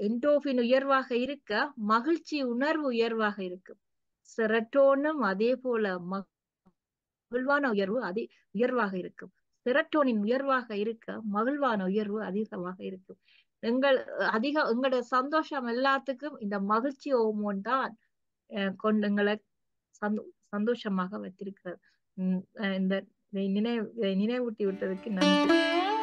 என்டோஃபின் உயர்வாக இருக்க மகிழ்ச்சி உணர்வு உயர்வாக இருக்கும் செரட்டோனும் அதே போல மகிழ்வான உயர்வு அதே உயர்வாக இருக்கும் செரட்டோனின் உயர்வாக இருக்க மகிழ்வான உயர்வு அதிகமாக இருக்கும் எங்கள் அதிக எங்களோட சந்தோஷம் எல்லாத்துக்கும் இந்த மகிழ்ச்சி ஹோமோன் தான் கொண்டு எங்களை சந்தோ சந்தோஷமாக வைத்திருக்கிறது இந்த நினைவு நினைவூட்டி விட்டதுக்கு நன்றி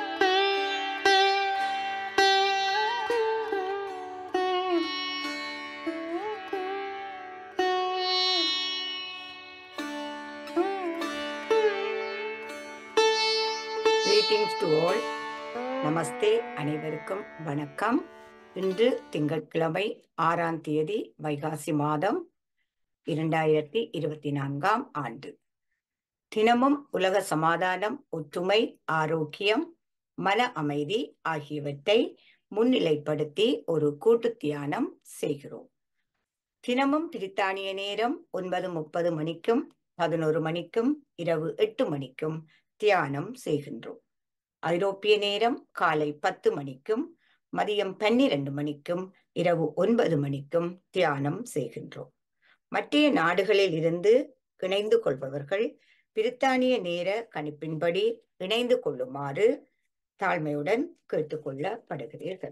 கிரீட்டிங்ஸ் டு ஆல் நமஸ்தே அனைவருக்கும் வணக்கம் இன்று திங்கட்கிழமை ஆறாம் தேதி வைகாசி மாதம் இரண்டாயிரத்தி இருபத்தி நான்காம் ஆண்டு தினமும் உலக சமாதானம் ஒற்றுமை ஆரோக்கியம் மன அமைதி ஆகியவற்றை முன்னிலைப்படுத்தி ஒரு கூட்டு தியானம் செய்கிறோம் தினமும் பிரித்தானிய நேரம் ஒன்பது முப்பது மணிக்கும் பதினோரு மணிக்கும் இரவு எட்டு மணிக்கும் தியானம் செய்கின்றோம் ஐரோப்பிய நேரம் காலை பத்து மணிக்கும் மதியம் பன்னிரண்டு மணிக்கும் இரவு ஒன்பது மணிக்கும் தியானம் செய்கின்றோம் மற்ற நாடுகளில் இருந்து இணைந்து கொள்பவர்கள் பிரித்தானிய நேர கணிப்பின்படி இணைந்து கொள்ளுமாறு தாழ்மையுடன் கேட்டுக்கொள்ளப்படுகிறீர்கள்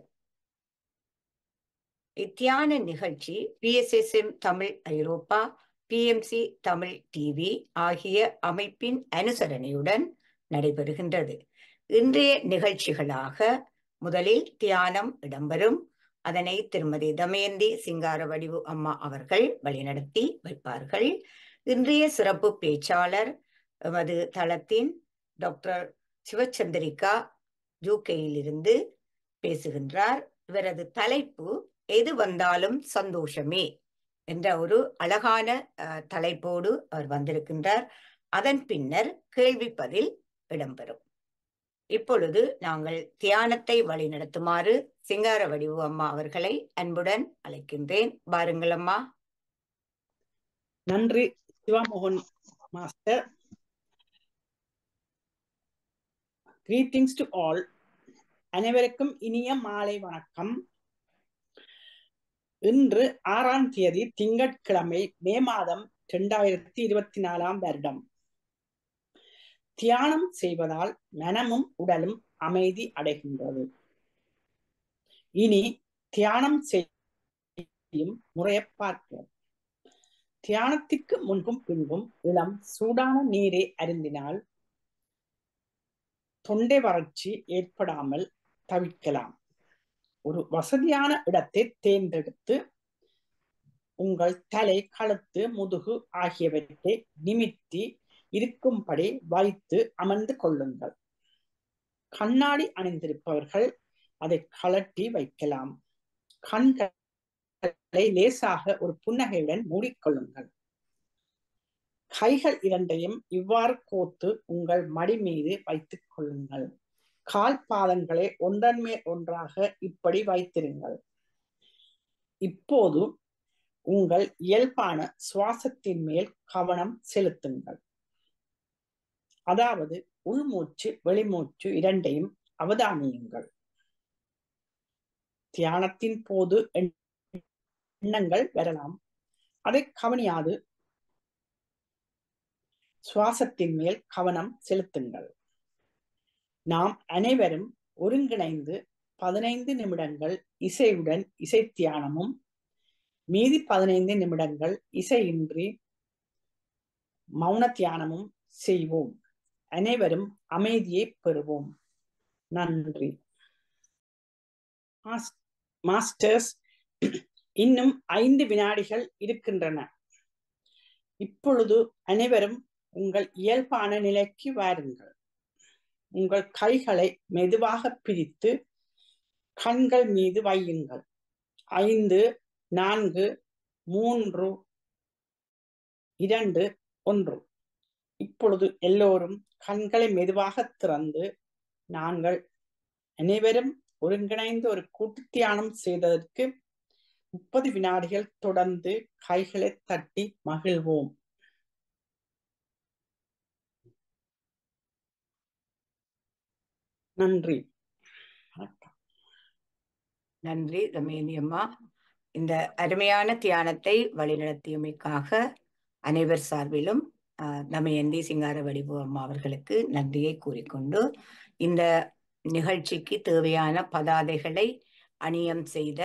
இத்தியான நிகழ்ச்சி பிஎஸ்எஸ்எம் தமிழ் ஐரோப்பா பிஎம்சி தமிழ் டிவி ஆகிய அமைப்பின் அனுசரணையுடன் நடைபெறுகின்றது இன்றைய நிகழ்ச்சிகளாக முதலில் தியானம் இடம்பெறும் அதனை திருமதி தமயந்தி சிங்கார வடிவு அம்மா அவர்கள் வழிநடத்தி வைப்பார்கள் இன்றைய சிறப்பு பேச்சாளர் எமது தளத்தின் டாக்டர் சிவச்சந்திரிகா ஜூகேயிலிருந்து பேசுகின்றார் இவரது தலைப்பு எது வந்தாலும் சந்தோஷமே என்ற ஒரு அழகான தலைப்போடு அவர் வந்திருக்கின்றார் அதன் பின்னர் கேள்வி பதில் இடம்பெறும் இப்பொழுது நாங்கள் தியானத்தை வழிநடத்துமாறு சிங்கார வடிவு அம்மா அவர்களை அன்புடன் அழைக்கின்றேன் பாருங்கள் அம்மா நன்றி Sivamohan master greetings to all அனைவருக்கும் இனிய மாலை வணக்கம் இன்று ஆறாம் தேதி திங்கட்கிழமை மே மாதம் இரண்டாயிரத்தி இருபத்தி நாலாம் வருடம் தியானம் செய்வதால் மனமும் உடலும் அமைதி அடைகின்றது இனி தியானம் செய்யும் முறையை பார்ப்போம் தியானத்திற்கு முன்பும் பின்பும் இளம் சூடான நீரை அருந்தினால் தொண்டை வறட்சி ஏற்படாமல் தவிர்க்கலாம் ஒரு வசதியான இடத்தை தேர்ந்தெடுத்து உங்கள் தலை கழுத்து முதுகு ஆகியவற்றை நிமித்தி இருக்கும்படி வைத்து அமர்ந்து கொள்ளுங்கள் கண்ணாடி அணிந்திருப்பவர்கள் அதை கலட்டி வைக்கலாம் கண்களை லேசாக ஒரு புன்னகையுடன் மூடிக்கொள்ளுங்கள் கைகள் இரண்டையும் இவ்வாறு கோத்து உங்கள் மடி மீது வைத்துக் கொள்ளுங்கள் கால் பாதங்களை ஒன்றன் மேல் ஒன்றாக இப்படி வைத்திருங்கள் இப்போது உங்கள் இயல்பான சுவாசத்தின் மேல் கவனம் செலுத்துங்கள் அதாவது உள்மூச்சு வெளிமூச்சு இரண்டையும் அவதானியுங்கள் தியானத்தின் போது எண்ணங்கள் வரலாம் அதை கவனியாது சுவாசத்தின் மேல் கவனம் செலுத்துங்கள் நாம் அனைவரும் ஒருங்கிணைந்து பதினைந்து நிமிடங்கள் இசையுடன் இசை தியானமும் மீதி பதினைந்து நிமிடங்கள் இசையின்றி மௌன தியானமும் செய்வோம் அனைவரும் அமைதியை பெறுவோம் நன்றி மாஸ்டர்ஸ் இன்னும் ஐந்து வினாடிகள் இருக்கின்றன இப்பொழுது அனைவரும் உங்கள் இயல்பான நிலைக்கு வாருங்கள் உங்கள் கைகளை மெதுவாக பிரித்து கண்கள் மீது வையுங்கள் ஐந்து நான்கு மூன்று இரண்டு ஒன்று இப்பொழுது எல்லோரும் கண்களை மெதுவாக திறந்து நாங்கள் அனைவரும் ஒருங்கிணைந்து ஒரு கூட்டு தியானம் செய்ததற்கு முப்பது வினாடிகள் தொடர்ந்து கைகளை தட்டி மகிழ்வோம் நன்றி வணக்கம் நன்றி தமேனி அம்மா இந்த அருமையான தியானத்தை வழிநடத்தியமைக்காக அனைவர் சார்பிலும் ஆஹ், தமயந்தி சிங்கார வடிவு அம்மா அவர்களுக்கு நன்றியை கூறிக்கொண்டு இந்த நிகழ்ச்சிக்கு தேவையான பதாதைகளை அணியம் செய்த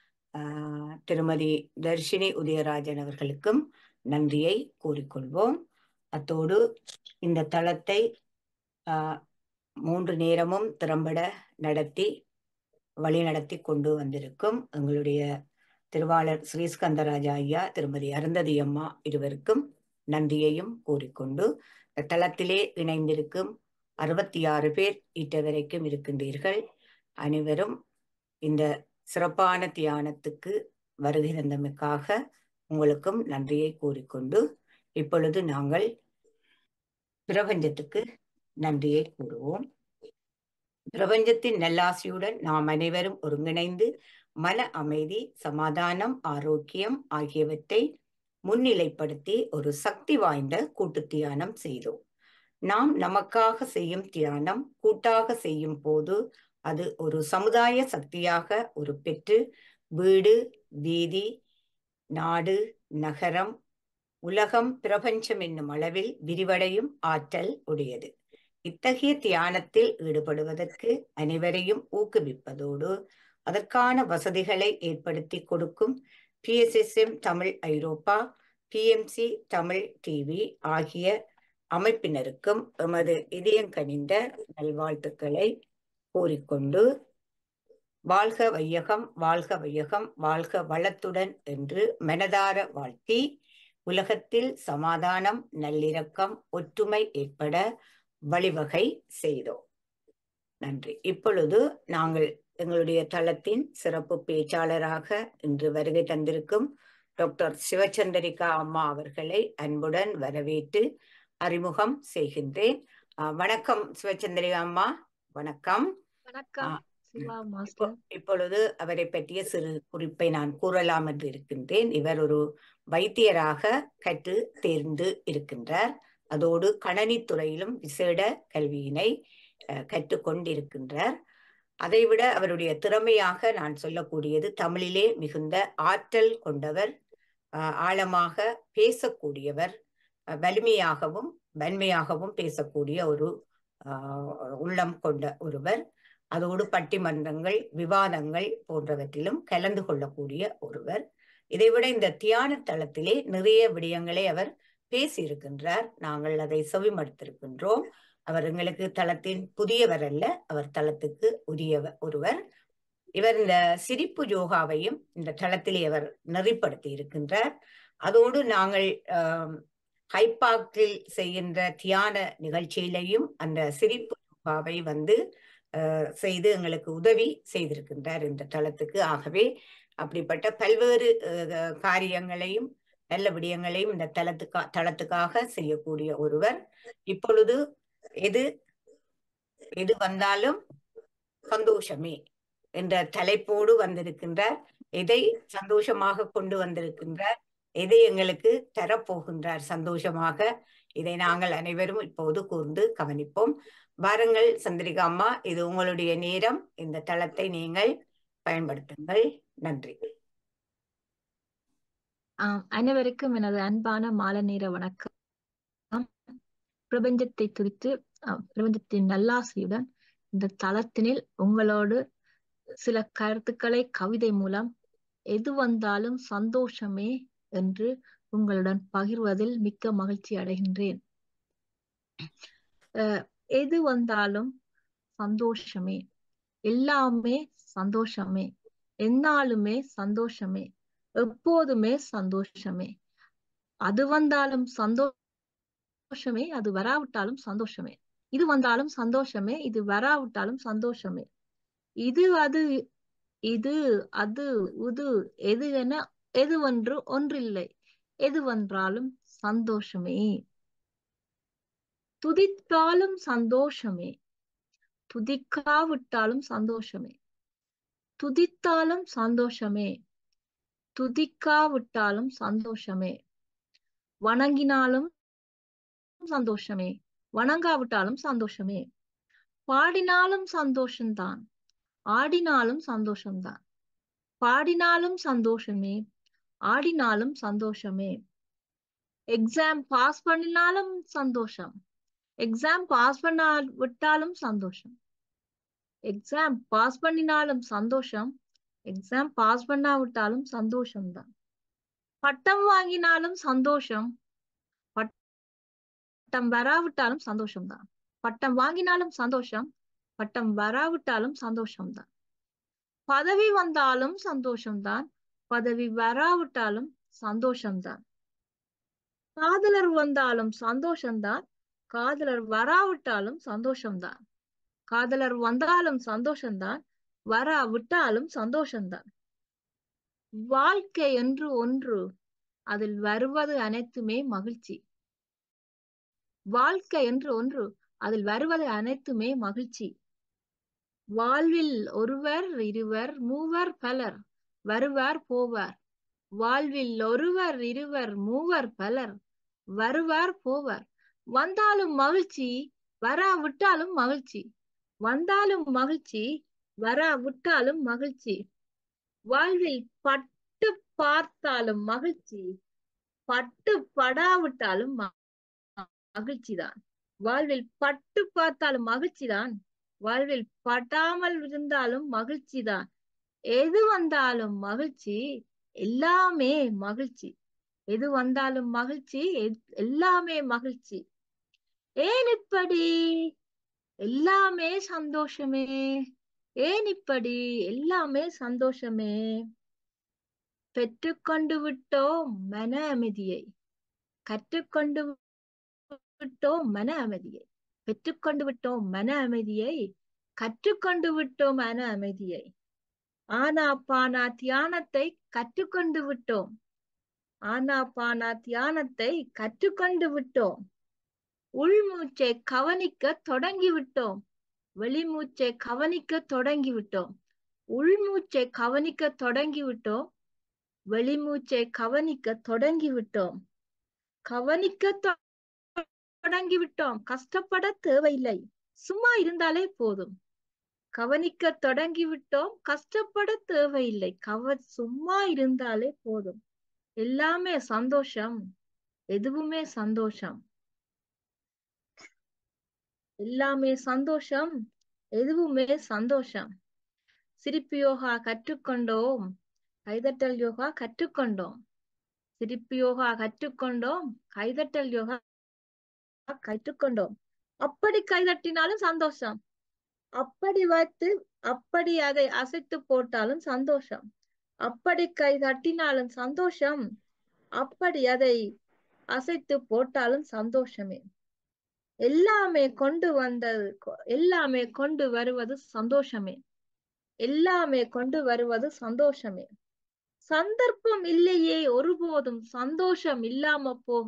ஆஹ், திருமதி தர்ஷினி உதயராஜன் அவர்களுக்கும் நன்றியை கூறிக்கொள்வோம் அத்தோடு இந்த தளத்தை ஆஹ், மூன்று நேரமும் திறம்பட நடத்தி வழிநடத்தி கொண்டு வந்திருக்கும் எங்களுடைய திருவாளர் ஸ்ரீஸ்கந்தராஜா ஐயா திருமதி அருந்ததி அம்மா இருவருக்கும் நன்றியையும் கூறிக்கொண்டு இந்த தளத்திலே இணைந்திருக்கும் அறுபத்தி ஆறு பேர் இட்ட வரைக்கும் இருக்கின்றீர்கள் அனைவரும் இந்த சிறப்பான தியானத்துக்கு வருகை தந்தமைக்காக உங்களுக்கும் நன்றியை கூறிக்கொண்டு இப்பொழுது நாங்கள் பிரபஞ்சத்துக்கு நன்றியை கூறுவோம் பிரபஞ்சத்தின் நல்லாசியுடன் நாம் அனைவரும் ஒருங்கிணைந்து மன அமைதி சமாதானம் ஆரோக்கியம் ஆகியவற்றை முன்னிலைப்படுத்தி ஒரு சக்தி வாய்ந்த கூட்டு தியானம் செய்தோம் நாம் நமக்காக செய்யும் தியானம் கூட்டாக செய்யும் போது அது ஒரு சமுதாய சக்தியாக ஒரு பெற்று வீடு வீதி நாடு நகரம் உலகம் பிரபஞ்சம் என்னும் அளவில் விரிவடையும் ஆற்றல் உடையது இத்தகைய தியானத்தில் ஈடுபடுவதற்கு அனைவரையும் ஊக்குவிப்பதோடு அதற்கான வசதிகளை ஏற்படுத்தி கொடுக்கும் பிஎஸ்எஸ்எம் தமிழ் ஐரோப்பா பிஎம்சி தமிழ் டிவி ஆகிய அமைப்பினருக்கும் எமது இதயங்கனிந்த நல்வாழ்த்துக்களை கூறிக்கொண்டு வாழ்க வையகம் வாழ்க வையகம் வாழ்க வளத்துடன் என்று மனதார வாழ்த்தி உலகத்தில் சமாதானம் நல்லிணக்கம் ஒற்றுமை ஏற்பட வழிவகை செய்தோம் நன்றி இப்பொழுது நாங்கள் எங்களுடைய தளத்தின் சிறப்பு பேச்சாளராக இன்று வருகை தந்திருக்கும் டாக்டர் சிவச்சந்திரிகா அம்மா அவர்களை அன்புடன் வரவேற்று அறிமுகம் செய்கின்றேன் அஹ் வணக்கம் சிவச்சந்திரிகா அம்மா வணக்கம் வணக்கம் ஆ, சிவா இப்போ மாஸ்டர் இப்பொழுது அவரை பற்றிய சிறு குறிப்பை நான் கூறலாம் என்று இருக்கின்றேன் இவர் ஒரு வைத்தியராக கற்று தேர்ந்து இருக்கின்றார் அதோடு கணனித்துறையிலும் விசேட கல்வியினை அஹ், கற்றுக்கொண்டிருக்கின்றார் அதைவிட அவருடைய திறமையாக நான் சொல்லக்கூடியது தமிழிலே மிகுந்த ஆற்றல் கொண்டவர் அஹ், ஆழமாக பேசக்கூடியவர் அஹ், வலிமையாகவும் வன்மையாகவும் பேசக்கூடிய ஒரு அஹ், உள்ளம் கொண்ட ஒருவர் அதோடு பட்டிமன்றங்கள் விவாதங்கள் போன்றவற்றிலும் கலந்து கொள்ளக்கூடிய ஒருவர் இதைவிட இந்த தியான தளத்திலே நிறைய விடயங்களை அவர் பேசியிருக்கின்றார் நாங்கள் அதை செவிமடுத்திருக்கின்றோம் அவர் எங்களுக்கு தளத்தின் புதியவர் அல்ல அவர் தளத்துக்கு உரியவர் ஒருவர் இவர் இந்த சிரிப்பு யோகாவையும் இந்த தளத்திலே அவர் நெறிப்படுத்தி இருக்கின்றார் அதோடு நாங்கள் ஆம், ஹைபாக்கில் செய்கின்ற தியான நிகழ்ச்சியிலையும் அந்த சிரிப்பு யோகாவை வந்து அஹ், செய்து எங்களுக்கு உதவி செய்திருக்கின்றார் இந்த தளத்துக்கு ஆகவே அப்படிப்பட்ட பல்வேறு அஹ், காரியங்களையும் நல்ல விடயங்களையும் இந்த தளத்துக்கா தளத்துக்காக செய்யக்கூடிய ஒருவர் இப்பொழுது எது எது வந்தாலும் சந்தோஷமே என்ற தலைப்போடு வந்திருக்கின்றார் எதை சந்தோஷமாக கொண்டு வந்திருக்கின்றார் எதை எங்களுக்கு தரப்போகின்றார் சந்தோஷமாக இதை நாங்கள் அனைவரும் இப்போது கூர்ந்து கவனிப்போம் வாருங்கள் சந்திரிகா அம்மா இது உங்களுடைய நேரம் இந்த தளத்தை நீங்கள் பயன்படுத்துங்கள் நன்றி ஆம், அனைவருக்கும் எனது அன்பான மாலை நேர வணக்கம் பிரபஞ்சத்தை குறித்து ஆம், பிரபஞ்சத்தின் நல்லாசியுடன் இந்த தளத்தினில் உங்களோடு சில கருத்துக்களை கவிதை மூலம் எது வந்தாலும் சந்தோஷமே என்று உங்களுடன் பகிர்வதில் மிக்க மகிழ்ச்சி அடைகின்றேன் அஹ், எது வந்தாலும் சந்தோஷமே எல்லாமே சந்தோஷமே எந்நாளுமே சந்தோஷமே எப்போதுமே சந்தோஷமே அது வந்தாலும் சந்தோஷமே அது வராவிட்டாலும் சந்தோஷமே இது வந்தாலும் சந்தோஷமே இது வராவிட்டாலும் சந்தோஷமே இது அது இது அது உது எது என எதுவென்று ஒன்றில்லை எது வந்தாலும் சந்தோஷமே துதித்தாலும் சந்தோஷமே துதிக்காவிட்டாலும் சந்தோஷமே துதித்தாலும் சந்தோஷமே துதிக்காவிட்டாலும் சந்தோஷமே வணங்கினாலும் சந்தோஷமே வணங்காவிட்டாலும் சந்தோஷமே பாடினாலும் சந்தோஷம்தான் ஆடினாலும் சந்தோஷம்தான் பாடினாலும் சந்தோஷமே ஆடினாலும் சந்தோஷமே எக்ஸாம் பாஸ் பண்ணினாலும் சந்தோஷம் எக்ஸாம் பாஸ் பண்ணா விட்டாலும் சந்தோஷம் எக்ஸாம் பாஸ் பண்ணினாலும் சந்தோஷம் எக்ஸாம் பாஸ் பண்ணாவிட்டாலும் சந்தோஷம்தான் பட்டம் வாங்கினாலும் சந்தோஷம் பட்டம் வராவிட்டாலும் சந்தோஷம்தான் பட்டம் வாங்கினாலும் சந்தோஷம் பட்டம் வராவிட்டாலும் சந்தோஷம்தான் பதவி வந்தாலும் சந்தோஷம்தான் பதவி வராவிட்டாலும் சந்தோஷம்தான் காதலர் வந்தாலும் சந்தோஷம்தான் காதலர் வராவிட்டாலும் சந்தோஷம்தான் காதலர் வந்தாலும் சந்தோஷம்தான் வராவிட்டாலும் சந்தோஷம்தான் வாழ்க்கை என்று ஒன்று அதில் வருவது அனைத்துமே மகிழ்ச்சி வாழ்க்கை என்று ஒன்று அதில் வருவது அனைத்துமே மகிழ்ச்சி வாழ்வில் ஒருவர் இருவர் மூவர் பலர் வருவார் போவார் வாழ்வில் ஒருவர் இருவர் மூவர் பலர் வருவார் போவார் வந்தாலும் மகிழ்ச்சி வராவிட்டாலும் மகிழ்ச்சி வந்தாலும் மகிழ்ச்சி வராவிட்டாலும் மகிழ்ச்சி வாழ்வில் பட்டு பார்த்தாலும் மகிழ்ச்சி பட்டு படாவிட்டாலும் மகிழ்ச்சிதான் வாழ்வில் பட்டு பார்த்தாலும் மகிழ்ச்சிதான் வாழ்வில் படாமல் இருந்தாலும் மகிழ்ச்சிதான் எது வந்தாலும் மகிழ்ச்சி எல்லாமே மகிழ்ச்சி எது வந்தாலும் மகிழ்ச்சி எல்லாமே மகிழ்ச்சி ஏன் இப்படி எல்லாமே சந்தோஷமே ஏன் இப்படி எல்லாமே சந்தோஷமே பெற்றுக்கொண்டு விட்டோம் மன அமைதியை கற்றுக்கொண்டு விட்டோம் மன அமைதியை பெற்றுக்கொண்டு விட்டோம் மன அமைதியை கற்றுக்கொண்டு விட்டோம் மன அமைதியை ஆனா பானா தியானத்தை கற்றுக்கொண்டு விட்டோம் ஆனா பானா தியானத்தை கற்றுக்கொண்டு விட்டோம் உள்மூச்சை கவனிக்க தொடங்கி விட்டோம் வெளிமூச்சை கவனிக்க தொடங்கி விட்டோம் உள்மூச்சை கவனிக்க தொடங்கி விட்டோம் வெளிமூச்சை கவனிக்க தொடங்கி விட்டோம் கவனிக்க தொடங்கி விட்டோம் கஷ்டப்பட தேவையில்லை சும்மா இருந்தாலே போதும் கவனிக்க தொடங்கி விட்டோம் கஷ்டப்பட தேவையில்லை கவ சும்மா இருந்தாலே போதும் எல்லாமே சந்தோஷம் எதுவுமே சந்தோஷம் எல்லாமே சந்தோஷம் எதுவுமே சந்தோஷம் சிரிப்பு யோகா கற்றுக்கொண்டோம் கைதட்டல் யோகா கற்றுக்கொண்டோம் சிரிப்பு யோகா கற்றுக்கொண்டோம் கைதட்டல் யோகா கற்றுக்கொண்டோம் அப்படி கைதட்டினாலும் சந்தோஷம் அப்படி வைத்து அப்படி அதை அசைத்து போட்டாலும் சந்தோஷம் அப்படி கை தட்டினாலும் சந்தோஷம் அப்படி அதை அசைத்து போட்டாலும் சந்தோஷமே எல்லாமே கொண்டு வந்தது எல்லாமே கொண்டு வருவது சந்தோஷமே எல்லாமே கொண்டு வருவது சந்தோஷமே சந்தர்ப்பம் இல்லையே ஒருபோதும் சந்தோஷம் இல்லாம போக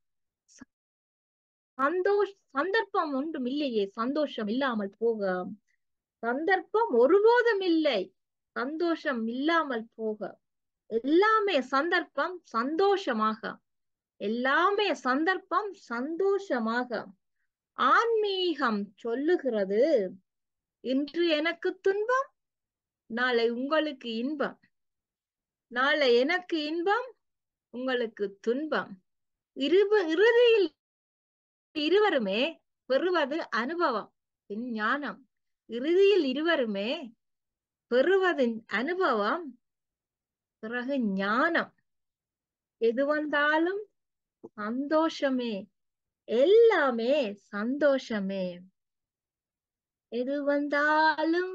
சந்தோஷ் சந்தர்ப்பம் ஒன்றும் இல்லையே சந்தோஷம் இல்லாமல் போக சந்தர்ப்பம் ஒருபோதும் இல்லை சந்தோஷம் இல்லாமல் போக எல்லாமே சந்தர்ப்பம் சந்தோஷமாக எல்லாமே சந்தர்ப்பம் சந்தோஷமாக ஆன்மீகம் சொல்லுகிறது இன்று எனக்கு துன்பம் நாளை உங்களுக்கு இன்பம் நாளை எனக்கு இன்பம் உங்களுக்கு துன்பம் இருப இறுதியில் இருவருமே பெறுவது அனுபவம் ஞானம் இறுதியில் இருவருமே பெறுவது அனுபவம் பிறகு ஞானம் எது வந்தாலும் சந்தோஷமே எல்லாமே சந்தோஷமே எது வந்தாலும்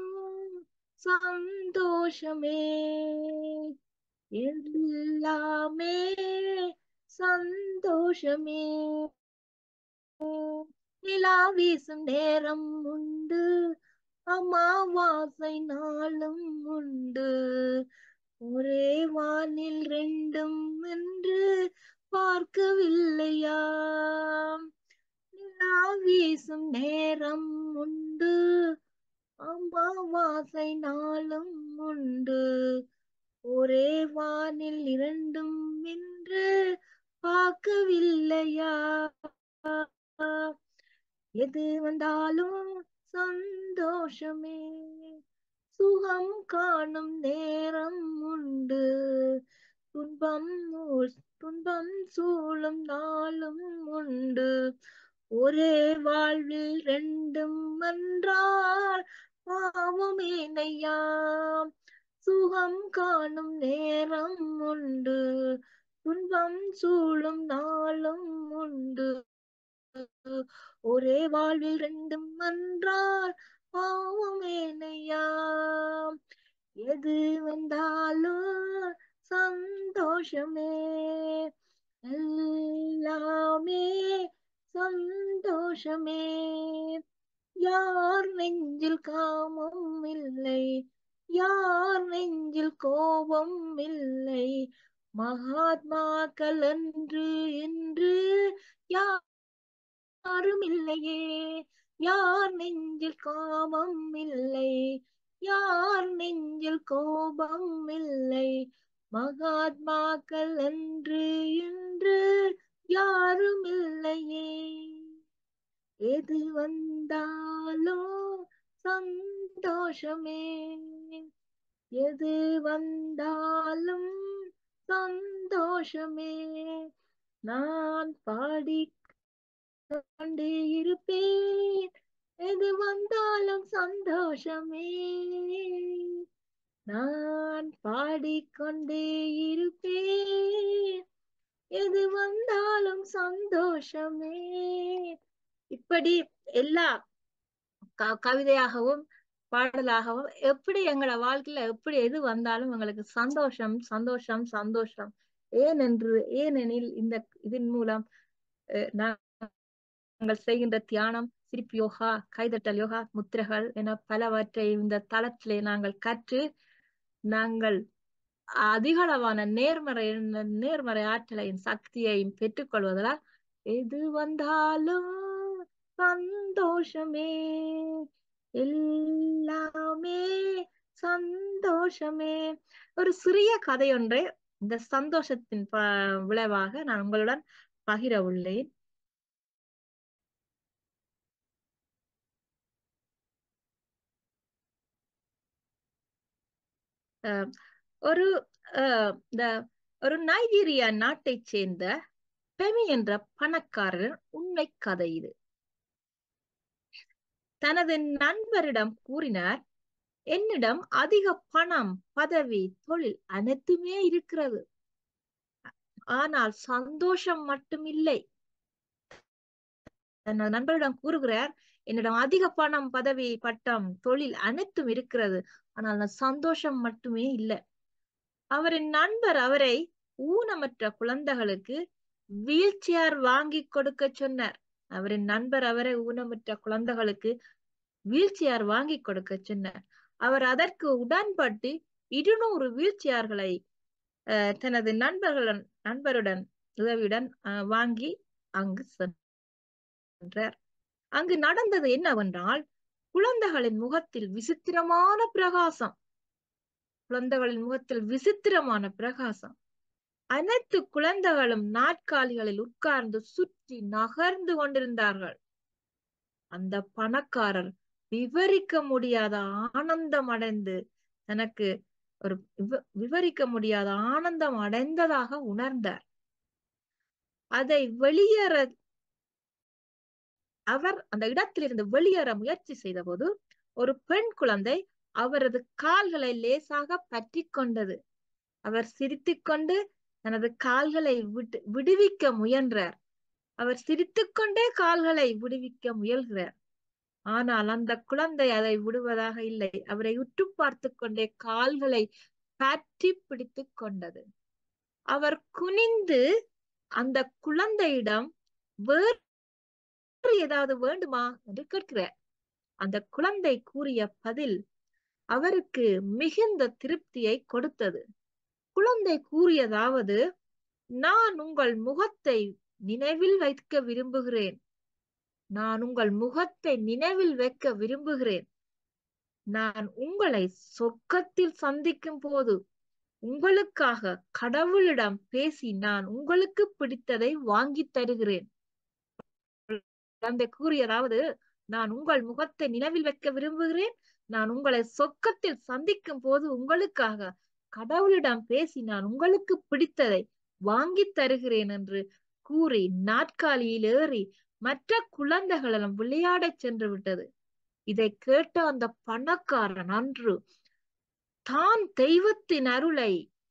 சந்தோஷமே எல்லாமே சந்தோஷமே நிலா வீசும் நேரம் உண்டு அமாவாசை நாளும் உண்டு ஒரே வானில் ரெண்டும் என்று பார்க்கவில்லையா நிலா வீசும் நேரம் உண்டு அமாவாசை நாளும் உண்டு ஒரே வானில் இரண்டும் என்று பார்க்கவில்லையா எது வந்தாலும் சந்தோஷமே சுகம் காணும் நேரம் உண்டு துன்பம் மூ- துன்பம் சூழும் நாளும் உண்டு ஒரே வாழ்வில் ரெண்டும் என்றால் பாவமேனையா சுகம் காணும் நேரம் உண்டு துன்பம் சூழும் நாளும் உண்டு ஒரே வாழ்வில் ரெண்டும் என்றால் பாவமேனையா எது வந்தாலும் சந்தோஷமே எல்லாமே சந்தோஷமே யார் நெஞ்சில் காமம் இல்லை யார் நெஞ்சில் கோபம் இல்லை மகாத்மாக்கள் என்று இன்று யாரும் இல்லையே யார் நெஞ்சில் காமம் இல்லை யார் நெஞ்சில் கோபம் இல்லை மகாத்மாக்கள் என்று இன்று யாரும் இல்லையே எது வந்தாலும் சந்தோஷமே எது வந்தாலும் சந்தோஷமே நான் பாடி கொண்டே இருப்பேன் எது வந்தாலும் சந்தோஷமே நான் பாடிக்கொண்டே இருப்பேன் எது வந்தாலும் சந்தோஷமே இப்படி எல்லா க- கவிதையாகவும் பாடலாகவும் எப்படி எங்களோட வாழ்க்கையில எப்படி எது வந்தாலும் எங்களுக்கு சந்தோஷம் சந்தோஷம் சந்தோஷம் ஏனென்று ஏனெனில் இந்த இதன் மூலம் அஹ், நாங்கள் செய்கின்ற தியானம் சிரிப்பு யோகா கைதட்டல் யோகா முத்திரைகள் என பலவற்றை இந்த தளத்திலே நாங்கள் கற்று நாங்கள் அதிகளவான நேர்மறை நேர்மறை ஆற்றலையும் சக்தியையும் பெற்றுக்கொள்வதால் எது வந்தாலும் சந்தோஷமே எல்லாமே சந்தோஷமே ஒரு சிறிய கதை ஒன்றை இந்த சந்தோஷத்தின் ப- விளைவாக நான் உங்களுடன் பகிர உள்ளேன் அஹ் ஒரு அஹ், இந்த ஒரு நைஜீரியா நாட்டைச் சேர்ந்த பெமி என்ற பணக்காரர் உண்மை கதை இது தனது நண்பரிடம் கூறினார் என்னிடம் அதிக பணம் பதவி தொழில் அனைத்துமே இருக்கிறது ஆனால் சந்தோஷம் மட்டும் இல்லை தனது நண்பரிடம் கூறுகிறார் என்னிடம் அதிக பணம் பதவி பட்டம் தொழில் அனைத்தும் இருக்கிறது ஆனால் நான் சந்தோஷம் மட்டுமே இல்லை அவரின் நண்பர் அவரை ஊனமற்ற குழந்தைகளுக்கு வீல் சேர் வாங்கி கொடுக்க சொன்னார் அவரின் நண்பர் அவரை ஊனமற்ற குழந்தைகளுக்கு வீல் சேர் வாங்கி கொடுக்க சொன்னார் அவர் அதற்கு உடன்பட்டு இருநூறு வீல் சேர்களை தனது நண்பர்களுடன் நண்பருடன் உதவியுடன் அஹ், வாங்கி அங்கு சென்றார் அங்கு நடந்தது என்னவென்றால் குழந்தைகளின் முகத்தில் விசித்திரமான பிரகாசம் குழந்தைகளின் முகத்தில் விசித்திரமான பிரகாசம் அனைத்து குழந்தைகளும் நாற்காலிகளில் உட்கார்ந்து சுற்றி நகர்ந்து கொண்டிருந்தார்கள் அந்த பணக்காரர் விவரிக்க முடியாத ஆனந்தம் அடைந்து தனக்கு ஒரு விவ- விவரிக்க முடியாத ஆனந்தம் அடைந்ததாக உணர்ந்தார் அதை வெளியேற அவர் அந்த இடத்திலிருந்து வெளியேற முயற்சி செய்தபோது ஒரு பெண் குழந்தை அவரது கால்களை லேசாக பற்றி கொண்டது அவர் சிரித்துக்கொண்டு தனது கால்களை விட்டு விடுவிக்க முயன்றார் அவர் சிரித்துக்கொண்டே கால்களை விடுவிக்க முயல்கிறார் ஆனால் அந்த குழந்தை அதை விடுவதாக இல்லை அவரை உற்று பார்த்து கொண்டே கால்களை பற்றி பிடித்துக் கொண்டது அவர் குனிந்து அந்த குழந்தையிடம் வேறு ஏதாவது வேண்டுமா என்று கேட்கிறார் அந்த குழந்தை கூறிய பதில் அவருக்கு மிகுந்த திருப்தியை கொடுத்தது குழந்தை கூறியதாவது நான் உங்கள் முகத்தை நினைவில் வைக்க விரும்புகிறேன் நான் உங்கள் முகத்தை நினைவில் வைக்க விரும்புகிறேன் நான் உங்களை சொர்க்கத்தில் சந்திக்கும் போது உங்களுக்காக கடவுளிடம் பேசி நான் உங்களுக்கு பிடித்ததை வாங்கி தருகிறேன் குழந்தை கூறியதாவது நான் உங்கள் முகத்தை நினைவில் வைக்க விரும்புகிறேன் நான் உங்களை சொர்க்கத்தில் சந்திக்கும் போது உங்களுக்காக கடவுளிடம் பேசி நான் உங்களுக்கு பிடித்ததை வாங்கித் தருகிறேன் என்று கூறி நாட்காலியில் ஏறி மற்ற குழந்தைகளிடம் விளையாடச் சென்று விட்டது இதை கேட்ட அந்த பணக்காரன் அன்று தான் தெய்வத்தின் அருளை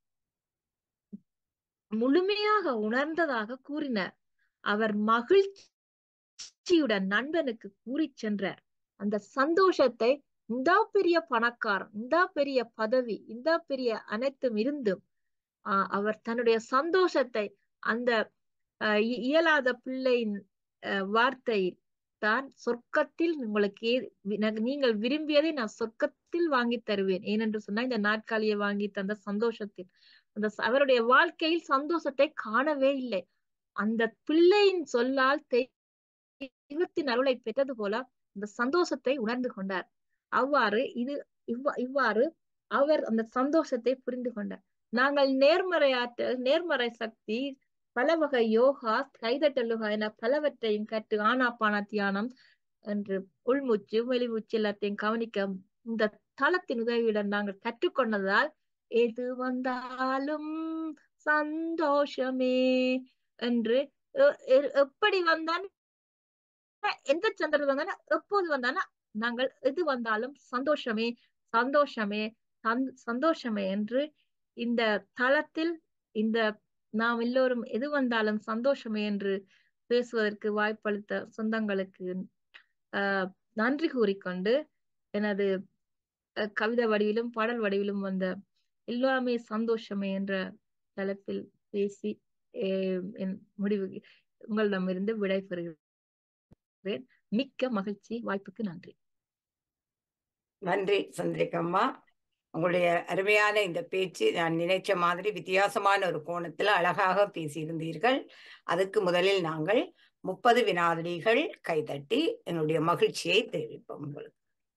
முழுமையாக உணர்ந்ததாக கூறினார் அவர் மகிழ்ச்சியுடன் நண்பனுக்கு கூறிச் சென்றார் அந்த சந்தோஷத்தை இந்த பெரிய பணக்காரன் இந்த பெரிய பதவி இந்த பெரிய அனைத்தும் இருந்தும் ஆஹ் அவர் தன்னுடைய சந்தோஷத்தை அந்த ஆஹ் இ- இயலாத பிள்ளையின் ஆஹ் வார்த்தையில் தான் சொர்க்கத்தில் உங்களுக்கு ஏ- வி- ந- நீங்கள் விரும்பியதை நான் சொர்க்கத்தில் வாங்கி தருவேன் ஏனென்று சொன்னா இந்த நாட்காலியை வாங்கி தந்த சந்தோஷத்தில் அந்த ச- அவருடைய வாழ்க்கையில் சந்தோஷத்தை காணவே இல்லை அந்த பிள்ளையின் சொல்லால் தெய்வத்தின் அருளை பெற்றது போல அந்த சந்தோஷத்தை உணர்ந்து கொண்டார் அவ்வாறு இது இவ்வா- இவ்வாறு அவர் அந்த சந்தோஷத்தை புரிந்து கொண்டார் நாங்கள் நேர்மறை ஆற்றல் நேர்மறை சக்தி பல வகை யோகா கைதட்டல் யோகா என பலவற்றையும் கற்று ஆனாபான தியானம் என்று உள்மூச்சு வெளிமூச்சு எல்லாத்தையும் கவனிக்க இந்த தளத்தின் உதவியுடன் நாங்கள் கற்றுக்கொண்டதால் எது வந்தாலும் சந்தோஷமே என்று எ- எ- எப்படி வந்தாலும் எந்த சந்திரன் வந்தாலும் எப்போது வந்தாலும் நாங்கள் எது வந்தாலும் சந்தோஷமே சந்தோஷமே சந்- சந்தோஷமே என்று இந்த தளத்தில் இந்த நாம் எல்லோரும் எது வந்தாலும் சந்தோஷமே என்று பேசுவதற்கு வாய்ப்பளித்த சொந்தங்களுக்கு ஆஹ் நன்றி கூறிக்கொண்டு எனது அஹ், கவிதை வடிவிலும் பாடல் வடிவிலும் வந்த எல்லாமே சந்தோஷமே என்ற தலைப்பில் பேசி அஹ், என் முடிவு உங்களிடமிருந்து விடைபெறுகிறேன் மிக்க மகிழ்ச்சி வாய்ப்புக்கு நன்றி நன்றி சந்திரிகம்மா உங்களுடைய அருமையான இந்த பேச்சு நான் நினைச்ச மாதிரி வித்தியாசமான ஒரு கோணத்துல அழகாக பேசியிருந்தீர்கள் அதுக்கு முதலில் நாங்கள் முப்பது வினாடிகள் கைதட்டி என்னுடைய மகிழ்ச்சியை தெரிவிப்போம் உங்களுக்கு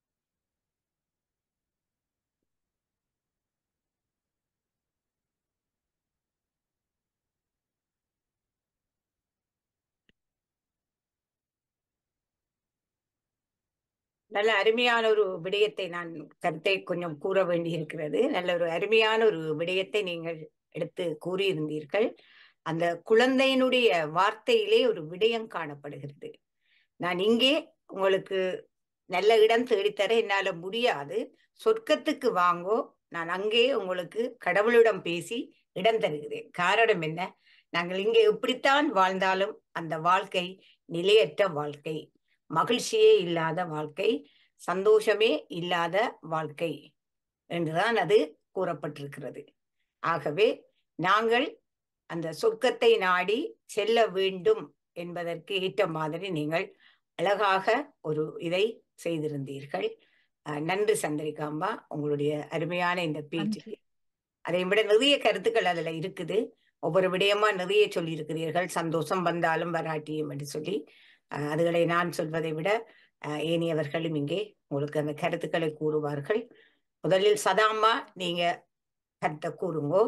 நல்ல அருமையான ஒரு விடயத்தை நான் கருத்தை கொஞ்சம் கூற வேண்டியிருக்கிறது நல்ல ஒரு அருமையான ஒரு விடயத்தை நீங்கள் எடுத்து கூறியிருந்தீர்கள் அந்த குழந்தையினுடைய வார்த்தையிலே ஒரு விடயம் காணப்படுகிறது நான் இங்கே உங்களுக்கு நல்ல இடம் தேடித்தர என்னால முடியாது சொர்க்கத்துக்கு வாங்கோ நான் அங்கே உங்களுக்கு கடவுளிடம் பேசி இடம் தருகிறேன் காரணம் என்ன நாங்கள் இங்கே எப்படித்தான் வாழ்ந்தாலும் அந்த வாழ்க்கை நிலையற்ற வாழ்க்கை மகிழ்ச்சியே இல்லாத வாழ்க்கை சந்தோஷமே இல்லாத வாழ்க்கை என்றுதான் அது கூறப்பட்டிருக்கிறது ஆகவே நாங்கள் அந்த சொர்க்கத்தை நாடி செல்ல வேண்டும் என்பதற்கு ஏற்ற மாதிரி நீங்கள் அழகாக ஒரு இதை செய்திருந்தீர்கள் அஹ் நன்றி சந்திரிகாம்பா உங்களுடைய அருமையான இந்த பேச்சுக்கு நன்றி அதை விட நிறைய கருத்துக்கள் அதுல இருக்குது ஒவ்வொரு விடயமா நிறைய சொல்லி இருக்கிறீர்கள் சந்தோஷம் வந்தாலும் வராட்டியும் என்று சொல்லி அஹ் அதுகளை நான் சொல்வதை விட அஹ் ஏனையவர்களும் இங்கே உங்களுக்கு அந்த கருத்துக்களை கூறுவார்கள் முதலில் சதாம்மா நீங்க கருத்தை கூறுங்கோ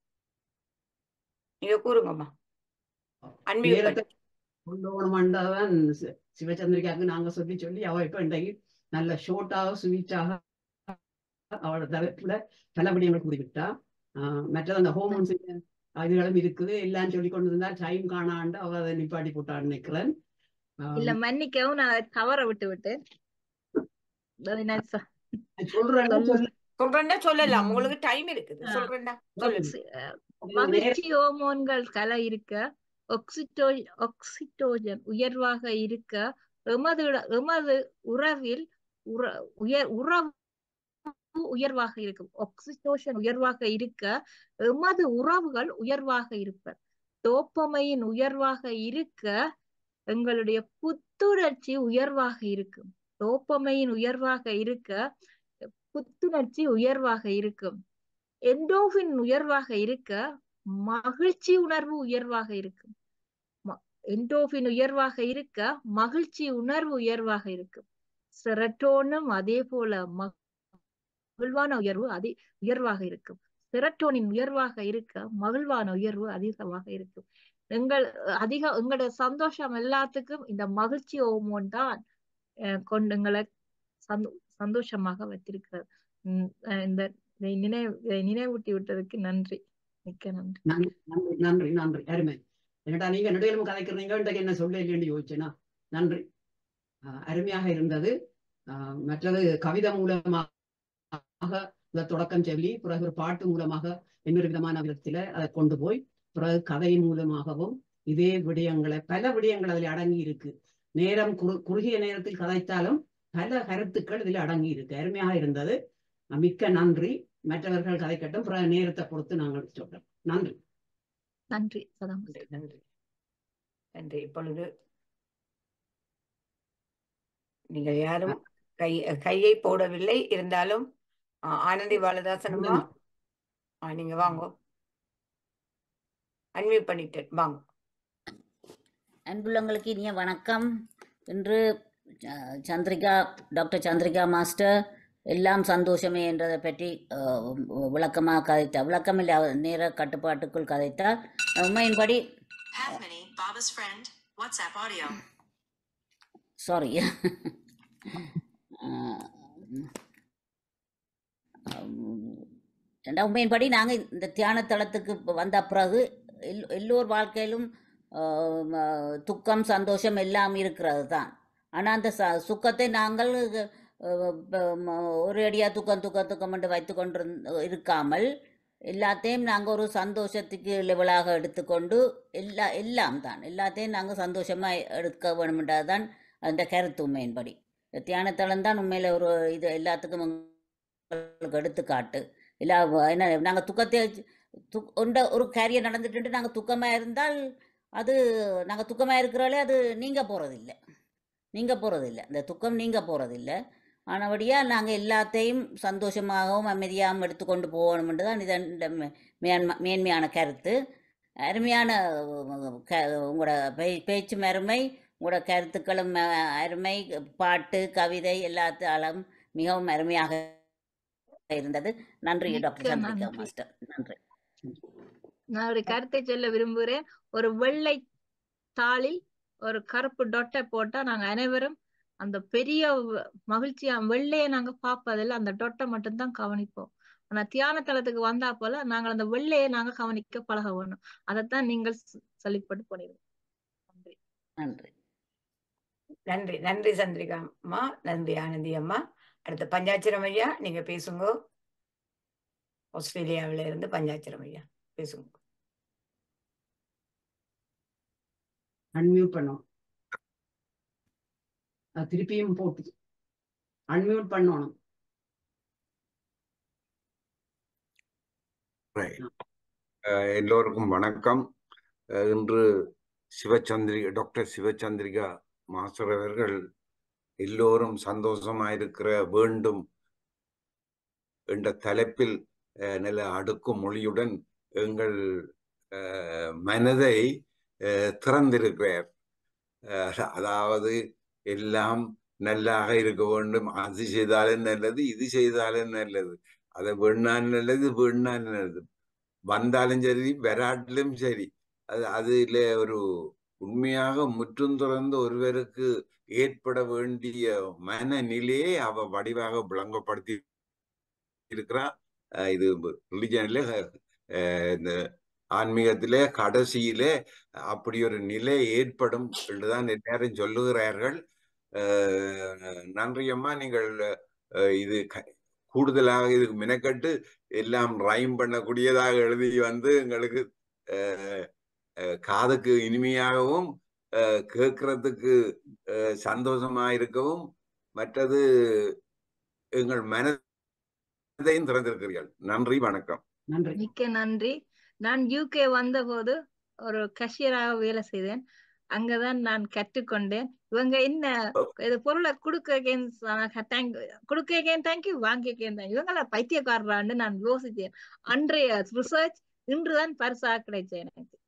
நீங்க கூறுங்கம்மா அன்மியூட் நேரத்தை கொண்டு போகணுமாண்டவன் சிவச்சந்திரிக்காக்கு நாங்க சொல்லி சொல்லி அவ இப்ப இன்றைக்கு நல்ல ஷோர்ட்டாக ஸ்வீட்டாக அவளோட தலைப்புல பலபடியங்கள் கூறிவிட்டா ஆஹ் மற்றது அந்த ஹோமோன்ஸ் இதுகளும் இருக்குது எல்லாம் சொல்லி கொண்டு இருந்தா டைம் காணாண்டு அவ அதை நிப்பாட்டி போட்டான்னு நினைக்கிறேன் இல்ல மன்னிக்கவும் நான் அதை தவற விட்டு விட்டேன் அதை நான் சொ- சொல்றேன் சொல்ல- சொல்றேன்னா சொல்லலாம் உம். உங்களுக்கு டைம் இருக்குது ஆ. சொல்றேன்னா சொல்லுங்க ஒக்சி- அஹ் மகிழ்ச்சி ஹோமோன்கள் கல இருக்க ஒக்சிட்டோ ஒக்சிட்டோஜன் உயர்வாக இருக்க எமது எமது உறவில் உற உயர் உறவு உயர்வாக இருக்கும் ஒக்சிட்டோஷன் உயர்வாக இருக்க எமது உறவுகள் உயர்வாக இருப்பர் டோப்பமையின் உயர்வாக இருக்க எங்களுடைய புத்துணர்ச்சி உயர்வாக இருக்கும் டோப்பமையின் உயர்வாக இருக்க புத்துணர்ச்சி உயர்வாக இருக்கும் எண்டோபின் உயர்வாக இருக்க மகிழ்ச்சி உணர்வு உயர்வாக இருக்கும் ம- எண்டோபின் உயர்வாக இருக்க மகிழ்ச்சி உணர்வு உயர்வாக இருக்கும் செரட்டோனும் அதே போல மகிழ்வான உயர்வு அதே உயர்வாக இருக்கும் செரட்டோனின் உயர்வாக இருக்க மகிழ்வான உயர்வு அதிகமாக இருக்கும் எங்கள் அதிக எங்களுடைய சந்தோஷம் எல்லாத்துக்கும் இந்த மகிழ்ச்சி ஹோமோன் தான் அஹ் கொண்டு எங்களை சந்தோ- சந்தோஷமாக வைத்திருக்கிறது உம் அஹ் இந்த இதை நினைவு இதை நினைவூட்டி விட்டதுக்கு நன்றி மிக்க நன்றி நன்றி நன்றி நன்றி நன்றி அருமை என்னடா நீங்க நடுவிலும் கதைக்கிறீங்க இன்றைக்கு என்ன சொல்ல இல்லைன்னு யோசிச்சேனா நன்றி ஆஹ் அருமையாக இருந்தது ஆஹ் மற்றது கவிதை மூலமாக இந்த தொடக்கம் சொல்லி பிறகு ஒரு பாட்டு மூலமாக இன்னொரு விதமான விதத்துல அதை கொண்டு போய் பிறகு கதை மூலமாகவும் இதே விடயங்களை பல விடயங்கள் அதில் அடங்கி இருக்கு நேரம் குறு குறுகிய நேரத்தில் கதைத்தாலும் பல கருத்துக்கள் இதில் அடங்கி இருக்கு அருமையாக இருந்தது மிக்க நன்றி மற்றவர்கள் கதைக்கட்டும் பிறகு நேரத்தை பொறுத்து நாங்கள் சொல்றோம் நன்றி நன்றி சதாம் நன்றி நன்றி நன்றி இப்பொழுது நீங்கள் யாரும் கை கையை போடவில்லை இருந்தாலும் ஆ, ஆனந்தி பாலதாசனுமா ஆ, நீங்க வாங்க அன்மியூட் பண்ணிட்டேன் வாங்க அன்புள்ளங்களுக்கு இனிய வணக்கம் இன்று அஹ், சந்திரிகா டாக்டர் சந்திரிகா மாஸ்டர் எல்லாம் சந்தோஷமே என்றதை பற்றி அஹ், விளக்கமாக கதைத்தார் விளக்கம் இல்லை நேர கட்டுப்பாட்டுக்குள் கதைத்தார் உண்மையின்படி Have many, Baba's friend, WhatsApp audio. Sorry உண்மையின்படி நாங்கள் இந்த தியான தளத்துக்கு வந்த பிறகு எல் எல்லோர் வாழ்க்கையிலும் ஆஹ், ஆஹ், துக்கம் சந்தோஷம் எல்லாம் இருக்கிறது தான் ஆனால் அந்த ச சுக்கத்தை நாங்கள் ஆஹ், ப- ம- ஒரு அடியாக துக்கம் துக்கம் துக்கம் என்று வைத்து கொண்டு இருக்காமல் எல்லாத்தையும் நாங்கள் ஒரு சந்தோஷத்துக்கு லெவலாக எடுத்துக்கொண்டு எல்லா எல்லாம் தான் எல்லாத்தையும் நாங்கள் சந்தோஷமாக எடுக்க வேணுமென்றது தான் அந்த கருத்து உண்மையின்படி தியானத்தளம் தான் உண்மையில் ஒரு இது எல்லாத்துக்கும் உங்களுக்கு எடுத்துக்காட்டு இல்லை என்ன நாங்கள் துக்கத்தை துக் ஒன்ற ஒரு கேரியர் நடந்துட்டு நாங்கள் துக்கமாக இருந்தால் அது நாங்கள் துக்கமாக இருக்கிறாலே அது நீங்கள் போகிறதில்ல நீங்கள் போகிறதில்ல இந்த துக்கம் நீங்கள் போகிறதில்ல ஆனபடியாக நாங்கள் எல்லாத்தையும் சந்தோஷமாகவும் அமைதியாகவும் எடுத்துக்கொண்டு போகணுமென்று தான் இதன் இந்த மே- மேன்ம மேன்மையான கருத்து அருமையான அஹ், க உங்களோட பே பேச்சு அருமை உங்களோட கருத்துக்களும் அஹ், அருமை பாட்டு கவிதை எல்லாத்தாலும் மிகவும் அருமையாக இருந்தது நன்றி மிக்க டாக்டர் சந்திரிகா நன்றி. மாஸ்டர் நன்றி நான் ஒரு கருத்தை சொல்ல விரும்புகிறேன் ஒரு வெள்ளை தாளில் ஒரு கருப்பு டொட்டை போட்டா நாங்க அனைவரும் அந்த பெரிய வ- மகிழ்ச்சியா வெள்ளையை நாங்க பார்ப்பதில்ல அந்த டொட்டை மட்டும்தான் கவனிப்போம் ஆனா தியான தலத்துக்கு வந்தா போல நாங்கள் அந்த வெள்ளையை நாங்க கவனிக்க பழக வேணும் அதைத்தான் நீங்கள் சொ- சொல்லிப்பட்டு போனீங்க நன்றி நன்றி நன்றி நன்றி சந்திரிகா அம்மா நன்றி ஆனந்தி அம்மா அடுத்து பஞ்சாட்சரம் ஐயா நீங்க பேசுங்க ஆஸ்திரேலியாவில இருந்து பஞ்சாட்சரம் ஐயா பேசுங்க அன்மியூட் பண்ணோம் அது திருப்பியும் போட்டு அன்மியூட் பண்ணணும் Right. அஹ் எல்லோருக்கும் வணக்கம் அஹ் இன்று சிவச்சந்திரிகா டாக்டர் சிவச்சந்திரிகா மாஸ்டர் அவர்கள் எல்லோரும் சந்தோஷமாயிருக்கிற வேண்டும் என்ற தலைப்பில் அஹ், நல்ல அடுக்கும் மொழியுடன் எங்கள் அஹ், மனதை அஹ், திறந்திருக்கிறார் அஹ், அதாவது எல்லாம் நல்லாக இருக்க வேண்டும் அது செய்தாலும் நல்லது இது செய்தாலும் நல்லது அதை வேணாலும் நல்லது வேணாலும் நல்லது வந்தாலும் சரி வராட்டிலும் சரி அது அதுல ஒரு உண்மையாக முற்றும் துறந்து ஒருவருக்கு ஏற்பட வேண்டிய மனநிலையை அவ வடிவாக விளங்கப்படுத்தி இருக்கிறா அஹ் இது ரிலிஜன்ல இந்த ஆன்மீகத்திலே கடைசியிலே அப்படி ஒரு நிலை ஏற்படும் என்றுதான் எல்லாரும் சொல்லுகிறார்கள் அஹ் நன்றியம்மா நீங்கள் அஹ் இது க- கூடுதலாக இதுக்கு மெனக்கட்டு எல்லாம் ரைம் பண்ணக்கூடியதாக எழுதி வந்து எங்களுக்கு அஹ், அஹ், காதுக்கு இனிமையாகவும் அஹ், கேட்கறதுக்கு அஹ், சந்தோஷமா இருக்கவும் மற்றது எங்கள் மனதையும் திறந்திருக்கிறீர்கள் நன்றி வணக்கம் நன்றி மிக்க நன்றி நான் யூகே வந்தபோது ஒரு கஷியராக வேலை செய்தேன் அங்கதான் நான் கற்றுக்கொண்டேன் இவங்க என்ன இது பொருளை கொடுக்கேன் கொடுக்கேன் தேங்க்யூ வாங்கிக்கேன் இவங்கள பைத்தியக்காரரான்னு நான் யோசித்தேன் அன்றைய ரிசர்ச் இன்றுதான் பரிசாக கிடைச்சேன் எனக்கு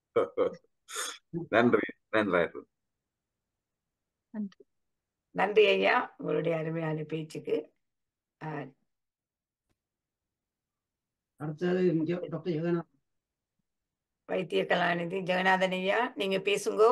நன்றி நன்றாயிரு நன்றி நன்றி ஐயா உங்களுடைய அருமையான பேச்சுக்கு அஹ், அடுத்தது ஜெ- டாக்டர் ஜெகநாத் வைத்திய கலாநிதி ஜெகநாதன் ஐயா நீங்க பேசுங்கோ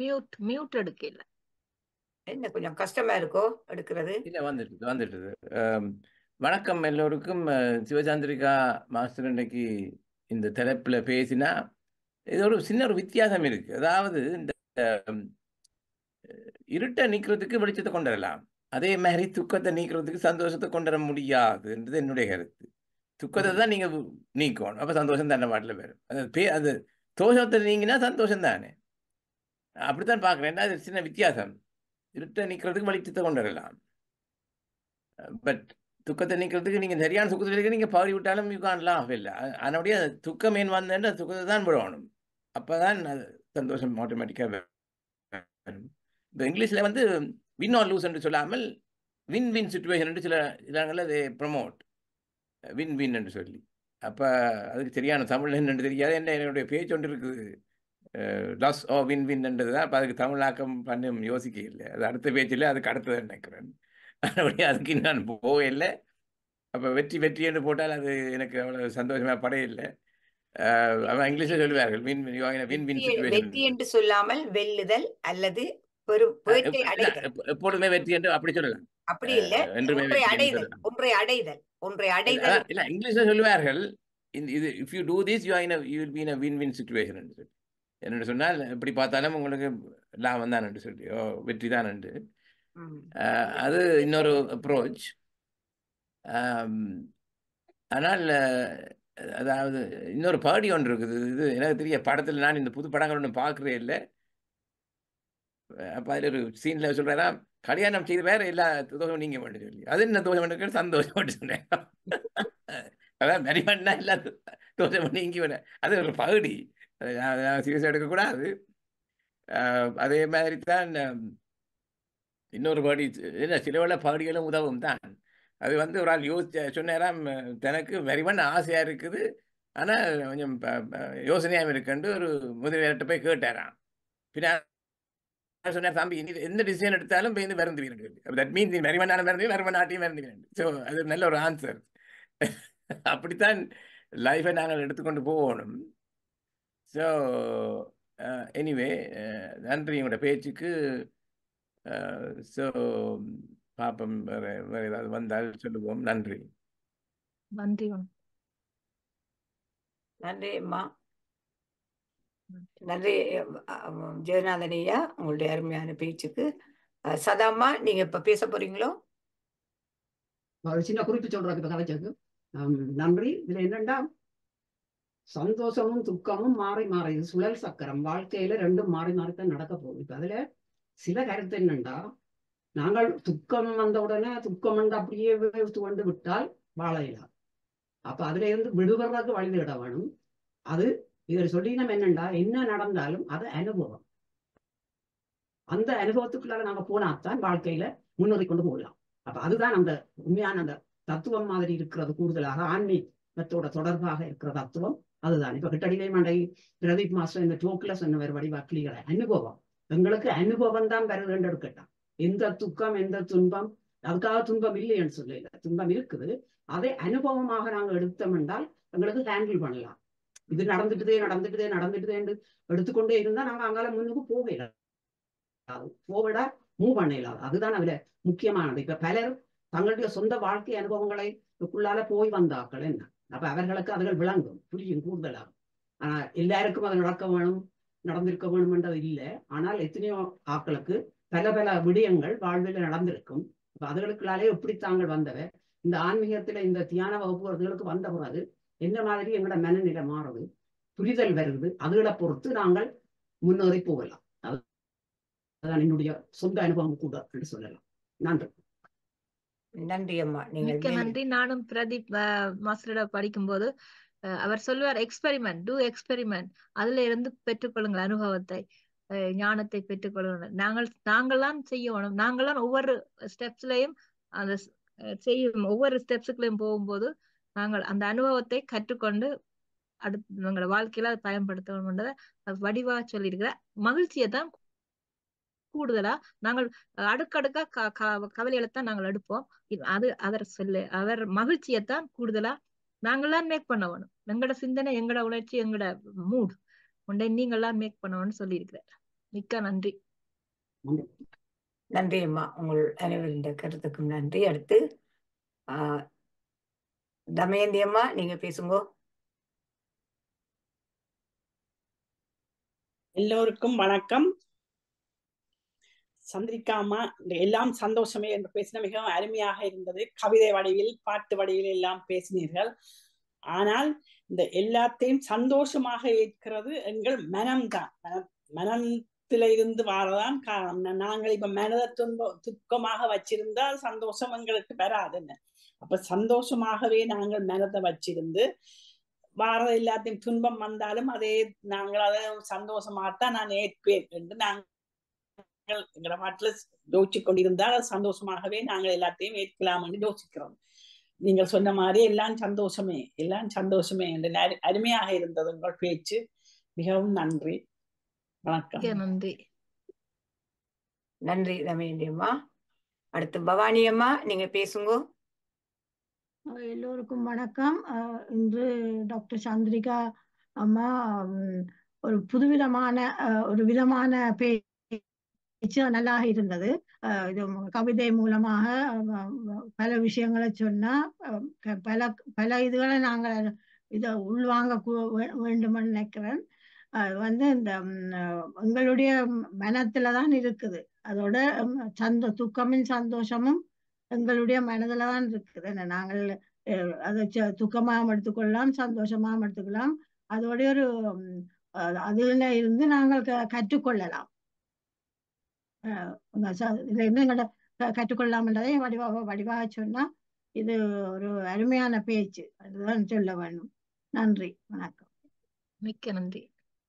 மியூட் மியூட் எடுக்கல என்ன கொஞ்சம் கஷ்டமா இருக்கோ எடுக்கிறது இல்ல வந்துட்டு வந்துட்டுது அம், வணக்கம் எல்லோருக்கும் அஹ், சிவச்சந்திரிகா மாஸ்டர் இன்னைக்கு இந்த தலைப்புல பேசினா இது ஒரு சின்ன ஒரு வித்தியாசம் இருக்கு அதாவது இந்த அம், இருட்டை நீக்கிறதுக்கு வெளிச்சத்தை கொண்டு வரலாம் அதே மாதிரி துக்கத்தை நீக்கிறதுக்கு சந்தோஷத்தை கொண்டு வர முடியாதுன்றது என்னுடைய கருத்து துக்கத்தை தான் நீங்க நீக்கணும் அப்ப சந்தோஷம் தானே பாட்டில் வரும் அது பே அது தோஷத்தை நீங்கினா சந்தோஷம் தானே அப்படித்தான் பார்க்குறேன் அது சின்ன வித்தியாசம் இருட்டை நீக்கிறதுக்கு வெளிச்சத்தை கொண்டு வரலாம் பட் துக்கத்தை நீக்கிறதுக்கு நீங்க சரியான சுக்கத்தில் இருக்க நீங்க பாடி விட்டாலும் யூ காணலாம் இல்லை அதனுடைய துக்கம் ஏன் வந்தேன்ற துக்கத்தை தான் விடணும் அப்பதான் அது சந்தோஷம் ஆட்டோமேட்டிக்காக வரும் இப்போ இங்கிலீஷ்ல வந்து வின் ஆர் லூஸ் என்று சொல்லாமல் வின் வின் சுச்சுவேஷன் என்று சில இடங்களில் அதை ப்ரமோட் வின் வின் என்று சொல்லி அப்போ அதுக்கு சரியான தமிழ் என்னன்னு தெரியாது என்ன என்னுடைய பேச்சு ஒன்று இருக்குது லாஸ் ஓ வின் வின் என்றது தான் அப்போ அதுக்கு தமிழாக்கம் பண்ண யோசிக்க இல்லை அது அடுத்த பேச்சில் அதுக்கு அடுத்தது நினைக்கிறேன் மறுபடியும் அதுக்கு நான் போகவே இல்லை அப்போ வெற்றி வெற்றி என்று போட்டால் அது எனக்கு அவ்வளோ சந்தோஷமாக படையில்லை அஹ் அவன் இங்கிலீஷில் சொல்லுவார்கள் வின் வின் வின் வின் வெற்றி வெற்றி சுச்சுவேஷன் என்று சொல்லாமல் வெல்லுதல் அல்லது பெரும் வேட்டை அடைதல் எப்பொழுதுமே வெற்றி என்று அப்படி சொல்லலாம் அப்படி இல்ல அஹ் என்றுமே ஒன்றை வெற்றி என்று அடைதல் சொல்லலாம் ஒன்றை அடைதல் ஒன்றை இல்ல அடைதல் அதான் இல்ல இங்கிலீஷ்ல சொல்லுவார்கள் இந்த இது if you do this you in you will be in win win situation என்று சொல்லி என்னென்னு சொன்னால் எப்படி பார்த்தாலும் உங்களுக்கு லாபம் தான் என்று சொல்லி ஓ வெற்றி தான் என்று ம். அது இன்னொரு அப்ரோச் ஆனால் அஹ், அதாவது இன்னொரு பாடி ஒன்று இருக்குது இது எனக்கு தெரிய படத்தில் நான் இந்த புது படங்கள் ஒன்றும் பார்க்குறே இல்லை அப்போ அதில் ஒரு சீனில் சொல்கிறேன்னா கல்யாணம் செய்து வேற எல்லா தோஷமும் நீங்க வேண்டும் சொல்லி அது என்ன தோஷம் பண்ணுறது சந்தோஷம் மட்டும் சொன்னேன் அதான் மரிமண்ணா எல்லா தோஷம் நீங்கி விட அது ஒரு பகுதி சீரியஸ் எடுக்கக்கூடாது அஹ், அதே மாதிரி தான் அஹ், இன்னொரு பாடி என்ன சிலவள பாடிகளும் உதவும் தான் அது வந்து ஒரு ஆள் யோசிச்ச சொன்னாராம் தனக்கு வெறிவன் ஆசையாக இருக்குது ஆனால் கொஞ்சம் ப- ப- யோசனையாகவும் இருக்குன்ட்டு ஒரு முதலியார்கிட்ட போய் கேட்டாராம் பின்ன நான் சொன்னார் தம்பி நீ எந்த டிசிஷன் எடுத்தாலும் போய் மறந்து வீரன் தட் மீன்ஸ் நீ வெறிவனான மறந்து வெறும நாட்டையும் மறந்து வீரன் ஸோ அது ஒரு நல்ல ஒரு ஆன்சர் அப்படித்தான் லைஃபை நாங்கள் எடுத்துக்கொண்டு போகணும் ஸோ எனிவே நன்றி உங்களோட பேச்சுக்கு ஸோ பாப்பம் வேற வேற ஏதாவது வந்தால் சொல்லுவோம் நன்றி நன்றி வணக்கம். நன்றி அம்மா நன்றி. நன்றி அஹ், ஜெகநாதன் ஐயா உங்களுடைய அருமையான பேச்சுக்கு அஹ், சதாம்மா நீங்க இப்ப பேச போறீங்களோ ஒரு சின்ன குறிப்பு சொல்றதுக்கு இப்ப கதைச்சது நன்றி இதுல என்னண்டா சந்தோஷமும் துக்கமும் மாறி மாறி இது சுழல் சக்கரம் வாழ்க்கையில ரெண்டும் மாறி மாறி தான் நடக்க போகுது இப்ப அதுல சில கருத்து என்னண்டா நாங்கள் துக்கம் வந்த உடனே துக்கம் வந்து அப்படியே வைத்து கொண்டு விட்டால் வாழ இயலாது அப்ப அதுல இருந்து விடுபடுறதுக்கு வழி தேட வேணும் அது இதில் சொல்லினம் என்னண்டா என்ன நடந்தாலும் அது அனுபவம் அந்த அனுபவத்துக்குள்ளார நாங்க போனாத்தான் வாழ்க்கையில முன்னேறி கொண்டு போகலாம் அப்ப அதுதான் அந்த உண்மையான அந்த தத்துவம் மாதிரி இருக்கிறது கூடுதலாக ஆன்மீகத்தோட தொடர்பாக இருக்கிற தத்துவம் அதுதான் இப்ப கிட்டடியிலே மண்டை பிரதீப் மாஸ்டர் இந்த டோக்கில் சொன்ன வேறு வடிவா கிளிகளை அனுபவம் எங்களுக்கு அனுபவம் தான் வருதுன்னு எடுக்கட்டான் எந்த துக்கம் எந்த துன்பம் அதுக்காக துன்பம் இல்லைன்னு சொல்லல துன்பம் இருக்குது அதை அனுபவமாக நாங்க எடுத்தோம் என்றால் எங்களுக்கு ஹேண்டில் பண்ணலாம் இது நடந்துட்டுதே நடந்துட்டுதே நடந்துட்டுதேன்னு எடுத்துக்கொண்டே இருந்தா நாங்க அங்கால முன்னுக்கு போகல போவிட மூவ் பண்ண இயலாது அதுதான் அதுல முக்கியமானது இப்ப பலர் தங்களுடைய சொந்த வாழ்க்கை அனுபவங்களை இதுக்குள்ளால போய் வந்தாக்கள் என்ன அப்ப அவர்களுக்கு அதுகள் விளங்கும் புரியும் கூடுதலாகும் ஆனா எல்லாருக்கும் அது நடக்க வேணும் நடந்திருக்க வேணும்ன்றது இல்லை ஆனால் எத்தனையோ ஆக்களுக்கு பல பல விடயங்கள் வாழ்வில் நடந்திருக்கும் அப்ப அதுகளுக்குள்ளாலே எப்படி தாங்கள் வந்தவ இந்த ஆன்மீகத்துல இந்த தியான வகுப்புகளுக்கு வந்த பிறகு என்ன மாதிரி எங்களோட மனநிலை மாறுது புரிதல் வருது அதுகளை பொறுத்து நாங்கள் முன்னேறி போகலாம் அது- அதுதான் என்னுடைய சொந்த அனுபவம் கூட என்று சொல்லலாம் நன்றி நன்றி அம்மா நீங்கள் மிக்க மேலும் நன்றி நானும் பிரதீப் அஹ், மாஸ்டரிட படிக்கும்போது அஹ், அவர் சொல்வார் எக்ஸ்பெரிமெண்ட் டூ எக்ஸ்பெரிமெண்ட் அதுல இருந்து பெற்றுக்கொள்ளுங்கள் அனுபவத்தை அஹ், ஞானத்தை பெற்றுக்கொள்ளுங்கள் நாங்கள் நாங்கள்தான் செய்யணும் நாங்கள்தான் ஒவ்வொரு ஸ்டெப்ஸ்லயும் அந்த ஸ்- அஹ், செய்யும் ஒவ்வொரு ஸ்டெப்ஸுக்குள்ளயும் போகும்போது நாங்கள் அந்த அனுபவத்தை கற்றுக்கொண்டு அடுத்து எங்களோட வாழ்க்கையில அதை பயன்படுத்தணும்ன்றதை அவர் வடிவா சொல்லியிருக்கிறார் மகிழ்ச்சியை தான் கூடுதலா நாங்கள் அடுக்கடுக்கா க க கவலைகளை தான் நாங்கள் எடுப்போம் இது- அது அவர் சொல்லு அவர் மகிழ்ச்சியைத்தான் கூடுதலா நாங்களாம் மேக் பண்ண வேணும் எங்களோட சிந்தனை எங்களோட உணர்ச்சி எங்களோட மூட் உண்டை நீங்களாம் மேக் பண்ண வேணும்னு சொல்லியிருக்கிறார் மிக்க நன்றி நன்றி நன்றி அம்மா உங்கள் அனைவரின் கருத்துக்கும் நன்றி அடுத்து ஆஹ் தமயந்தி அம்மா நீங்க பேசுங்க எல்லோருக்கும் வணக்கம் சந்திரிகா அம்மா இந்த எல்லாம் சந்தோஷமே என்று பேசின மிகவும் அருமையாக இருந்தது கவிதை வடிவில் பாட்டு வடிவில் எல்லாம் பேசினீர்கள் ஆனால் இந்த எல்லாத்தையும் சந்தோஷமாக ஏற்கிறது எங்கள் மனம்தான் மன மனத்தில இருந்து வாரதான் காரணம் நா- நாங்கள் இப்ப மனதை துன்ப துக்கமாக வச்சிருந்தால் சந்தோஷம் எங்களுக்கு வராதுன்னு அப்ப சந்தோஷமாகவே நாங்கள் மனதை வச்சிருந்து வார எல்லாத்தையும் துன்பம் வந்தாலும் அதே நாங்கள் அதை சந்தோஷமாகத்தான் நான் ஏற்பேன் என்று நாங்கள் எங்களோட பாட்டுல யோசிச்சு கொண்டிருந்தால் அது சந்தோஷமாகவே நாங்கள் எல்லாத்தையும் ஏற்கலாம் என்று யோசிக்கிறோம் நீங்கள் சொன்ன மாதிரி எல்லாம் சந்தோஷமே எல்லாம் சந்தோஷமே என்று நறு- அருமையாக இருந்தது உங்கள் பேச்சு மிகவும் நன்றி வணக்கம் மிக்க நன்றி நன்றி தமயந்தி அம்மா அடுத்து பவானி அம்மா நீங்க பேசுங்க அஹ் எல்லோருக்கும் வணக்கம் அஹ் இன்று டாக்டர் சந்திரிகா அம்மா ம், ஒரு புதுவிதமான அஹ், ஒரு விதமான பேச்சு நல்லா இருந்தது அஹ், இது கவிதை மூலமாக அஹ், பல விஷயங்களை சொன்னா அஹ், க- பல பல இதுகளை நாங்கள் இதை உள்வாங்க கூ- வே- வேண்டுமென்னு நினைக்கிறேன் அது வந்து இந்த ம், அஹ், எங்களுடைய மனத்துல தான் இருக்குது அதோட ம், சந்த துக்கமும் சந்தோஷமும் எங்களுடைய மனதில தான் இருக்குது என்ன நாங்கள் அஹ், அதை ச- துக்கமாகவும் எடுத்துக்கொள்ளலாம் சந்தோஷமாகவும் எடுத்துக்கலாம் அதோட ஒரு ம், அஹ், அதுல இருந்து நாங்கள் க- கற்றுக்கொள்ளலாம் அஹ், உங்க ச- இதுல இருந்து எங்களோட க- கற்றுக்கொள்ளலாம்ன்றதை வடிவாக வடிவாக சொன்னா இது ஒரு அருமையான பேச்சு அதுதான் சொல்ல வேண்டும் நன்றி வணக்கம் மிக்க நன்றி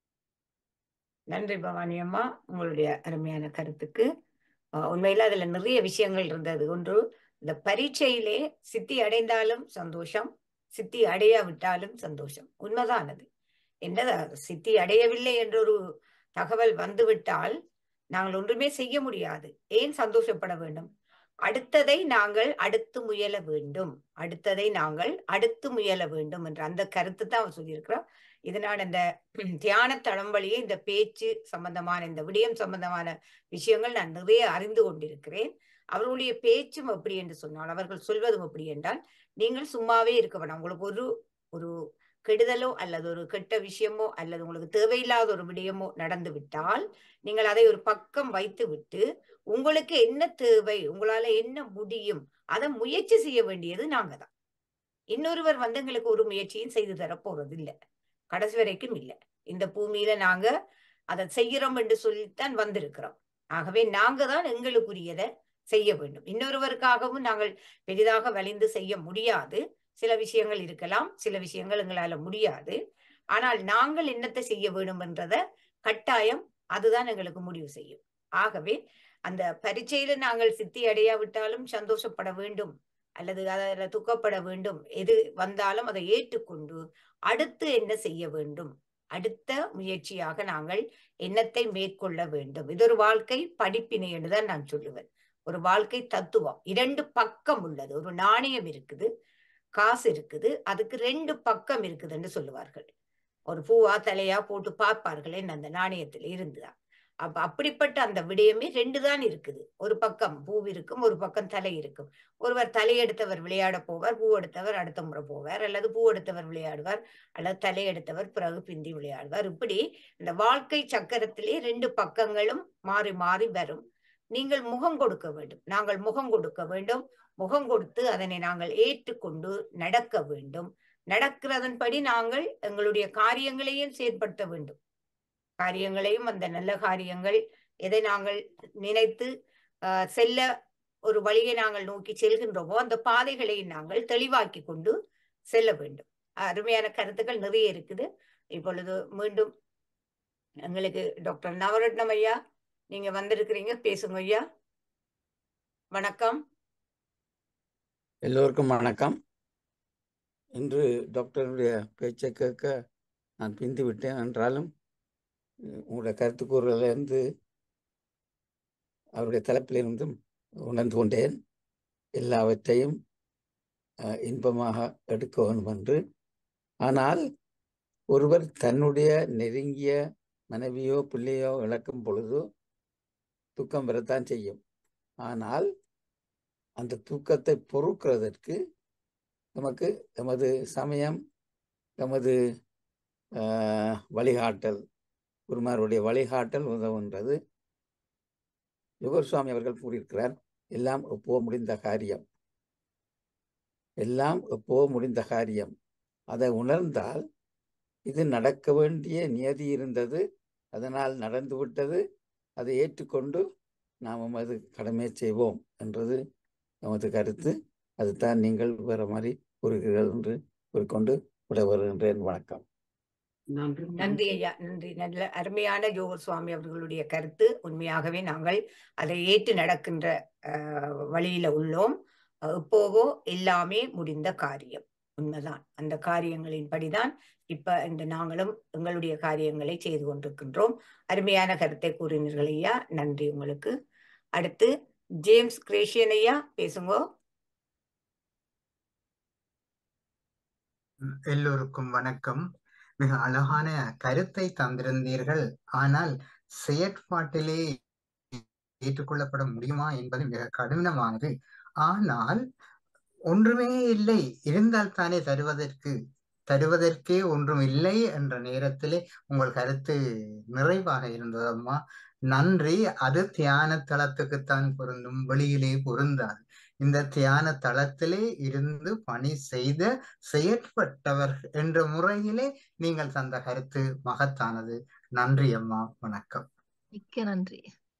நன்றி பவானி அம்மா உங்களுடைய அருமையான கருத்துக்கு ஆஹ் உண்மையில அதுல நிறைய விஷயங்கள் இருந்தது ஒன்று இந்த பரீட்சையிலே சித்தி அடைந்தாலும் சந்தோஷம் சித்தி அடையாவிட்டாலும் சந்தோஷம் உண்மைதான் அது என்னதா சித்தி அடையவில்லை என்ற ஒரு தகவல் வந்துவிட்டால் நாங்கள் ஒன்றுமே செய்ய முடியாது ஏன் சந்தோஷப்பட வேண்டும் அடுத்ததை நாங்கள் அடுத்து முயல வேண்டும் அடுத்ததை நாங்கள் அடுத்து முயல வேண்டும் என்ற அந்த கருத்து தான் அவர் சொல்லியிருக்கிறோம் இதனால் இந்த தியான தளம்பலியே இந்த பேச்சு சம்பந்தமான இந்த விடயம் சம்பந்தமான விஷயங்கள் நான் நிறைய அறிந்து கொண்டிருக்கிறேன் அவர்களுடைய பேச்சும் எப்படி என்று சொன்னால் அவர்கள் சொல்வதும் எப்படி என்றால் நீங்கள் சும்மாவே இருக்க வேண்டாம் உங்களுக்கு ஒரு ஒரு கெடுதலோ அல்லது ஒரு கெட்ட விஷயமோ அல்லது உங்களுக்கு தேவையில்லாத ஒரு விடயமோ நடந்து விட்டால் நீங்கள் அதை ஒரு பக்கம் வைத்து விட்டு உங்களுக்கு என்ன தேவை உங்களால என்ன முடியும் அதை முயற்சி செய்ய வேண்டியது நாங்க தான் இன்னொருவர் வந்து எங்களுக்கு ஒரு முயற்சியும் செய்து தர போறது இல்லை கடைசி வரைக்கும் இல்லை இந்த பூமியில நாங்க அதை செய்கிறோம் என்று சொல்லித்தான் வந்திருக்கிறோம் ஆகவே நாங்க தான் எங்களுக்குரியதை செய்ய வேண்டும் இன்னொருவருக்காகவும் நாங்கள் பெரிதாக வலிந்து செய்ய முடியாது சில விஷயங்கள் இருக்கலாம் சில விஷயங்கள் எங்களால முடியாது ஆனால் நாங்கள் என்னத்தை செய்ய வேண்டும் என்றத கட்டாயம் அதுதான் எங்களுக்கு முடிவு செய்யும் ஆகவே அந்த பரீட்சையில நாங்கள் சித்தி அடையாவிட்டாலும் சந்தோஷப்பட வேண்டும் அல்லது அதில் துக்கப்பட வேண்டும் எது வந்தாலும் அதை ஏற்றுக்கொண்டு அடுத்து என்ன செய்ய வேண்டும் அடுத்த முயற்சியாக நாங்கள் எண்ணத்தை மேற்கொள்ள வேண்டும் இது ஒரு வாழ்க்கை படிப்பினை என்றுதான் நான் சொல்லுவேன் ஒரு வாழ்க்கை தத்துவம் இரண்டு பக்கம் உள்ளது ஒரு நாணயம் இருக்குது காசு இருக்குது அதுக்கு ரெண்டு பக்கம் இருக்குதுன்னு சொல்லுவார்கள் ஒரு பூவா தலையா போட்டு பார்ப்பார்களே அந்த நாணயத்துல இருந்துதான் அப்ப அப்படிப்பட்ட அந்த விடயமே ரெண்டு தான் இருக்குது ஒரு பக்கம் பூ இருக்கும் ஒரு பக்கம் தலை இருக்கும் ஒருவர் தலையெடுத்தவர் விளையாட போவார் பூ எடுத்தவர் அடுத்த முறை போவார் அல்லது பூ எடுத்தவர் விளையாடுவார் அல்லது தலையெடுத்தவர் பிறகு பிந்தி விளையாடுவார் இப்படி இந்த வாழ்க்கை சக்கரத்திலே ரெண்டு பக்கங்களும் மாறி மாறி வரும் நீங்கள் முகம் கொடுக்க வேண்டும் நாங்கள் முகம் கொடுக்க வேண்டும் முகம் கொடுத்து அதனை நாங்கள் ஏற்றுக்கொண்டு நடக்க வேண்டும் நடக்கிறதன்படி நாங்கள் எங்களுடைய காரியங்களையும் செயற்படுத்த வேண்டும் காரியங்களையும் அந்த நல்ல காரியங்கள் எதை நாங்கள் நினைத்து ஆஹ் செல்ல ஒரு வழியை நாங்கள் நோக்கி செல்கின்றோமோ அந்த பாதைகளை நாங்கள் தெளிவாக்கி கொண்டு செல்ல வேண்டும் அருமையான கருத்துக்கள் நிறைய இருக்குது இப்பொழுது மீண்டும் எங்களுக்கு டாக்டர் நவரத்னம் ஐயா நீங்க வந்திருக்கிறீங்க பேசுங்க ஐயா வணக்கம் எல்லோருக்கும் வணக்கம் இன்று டாக்டருடைய பேச்சை கேட்க நான் பிந்து விட்டேன் என்றாலும் உங்களுடைய கருத்து கூறுகளிலிருந்து அவருடைய தலைப்பிலிருந்தும் உணர்ந்து கொண்டேன் எல்லாவற்றையும் இன்பமாக எடுக்க வேண்டும் என்று ஆனால் ஒருவர் தன்னுடைய நெருங்கிய மனைவியோ பிள்ளையோ இழக்கும் பொழுது துக்கம் வரத்தான் செய்யும் ஆனால் அந்த துக்கத்தை பொறுக்கிறதற்கு நமக்கு எமது சமயம் எமது ஆஹ், வழிகாட்டல் குருமாருடைய வழிகாட்டல் உதவுன்றது யுகர் சுவாமி அவர்கள் கூறியிருக்கிறார் எல்லாம் எப்போ முடிந்த காரியம் எல்லாம் எப்போ முடிந்த காரியம் அதை உணர்ந்தால் இது நடக்க வேண்டிய நியதி இருந்தது அதனால் நடந்து விட்டது அதை ஏற்றுக்கொண்டு நாம் எமது கடமை செய்வோம் என்றது நமது கருத்து அதுதான் நீங்கள் வேற மாதிரி கூறுகிறீர்கள் என்று கூறிக்கொண்டு விட வருகின்றேன் வணக்கம் நன்றி நன்றி ஐயா நன்றி நல்ல அருமையான ஜோகர் சுவாமி அவர்களுடைய கருத்து உண்மையாகவே நாங்கள் அதை ஏற்று நடக்கின்ற அஹ், வழியில உள்ளோம் அஹ், இப்போவோ எல்லாமே முடிந்த காரியம் உண்மைதான் அந்த காரியங்களின்படிதான் இப்ப இந்த நாங்களும் எங்களுடைய காரியங்களை செய்து கொண்டிருக்கின்றோம் அருமையான கருத்தை கூறினீர்கள் ஐயா நன்றி உங்களுக்கு அடுத்து ஜேம்ஸ் கிரேஷியன் ஐயா பேசுங்க எல்லோருக்கும் வணக்கம் மிக அழகான கருத்தை தந்திருந்தீர்கள் ஆனால் செயற்பாட்டிலே ஏற்றுக்கொள்ளப்பட முடியுமா என்பது மிக கடினமானது ஆனால் ஒன்றுமே இல்லை இருந்தால் தானே தருவதற்கு தருவதற்கே ஒன்றும் இல்லை என்ற நேரத்திலே உங்கள் கருத்து நிறைவாக இருந்தது அம்மா நன்றி அது தியான தளத்துக்குத்தான் பொருந்தும் வெளியிலே பொருந்தாது இந்த தியான தளத்திலே இருந்து பணி செய்த செயற்பட்டவர் என்ற முறையிலே நீங்கள் தந்த கருத்து மகத்தானது நன்றி அம்மா வணக்கம் மிக்க நன்றி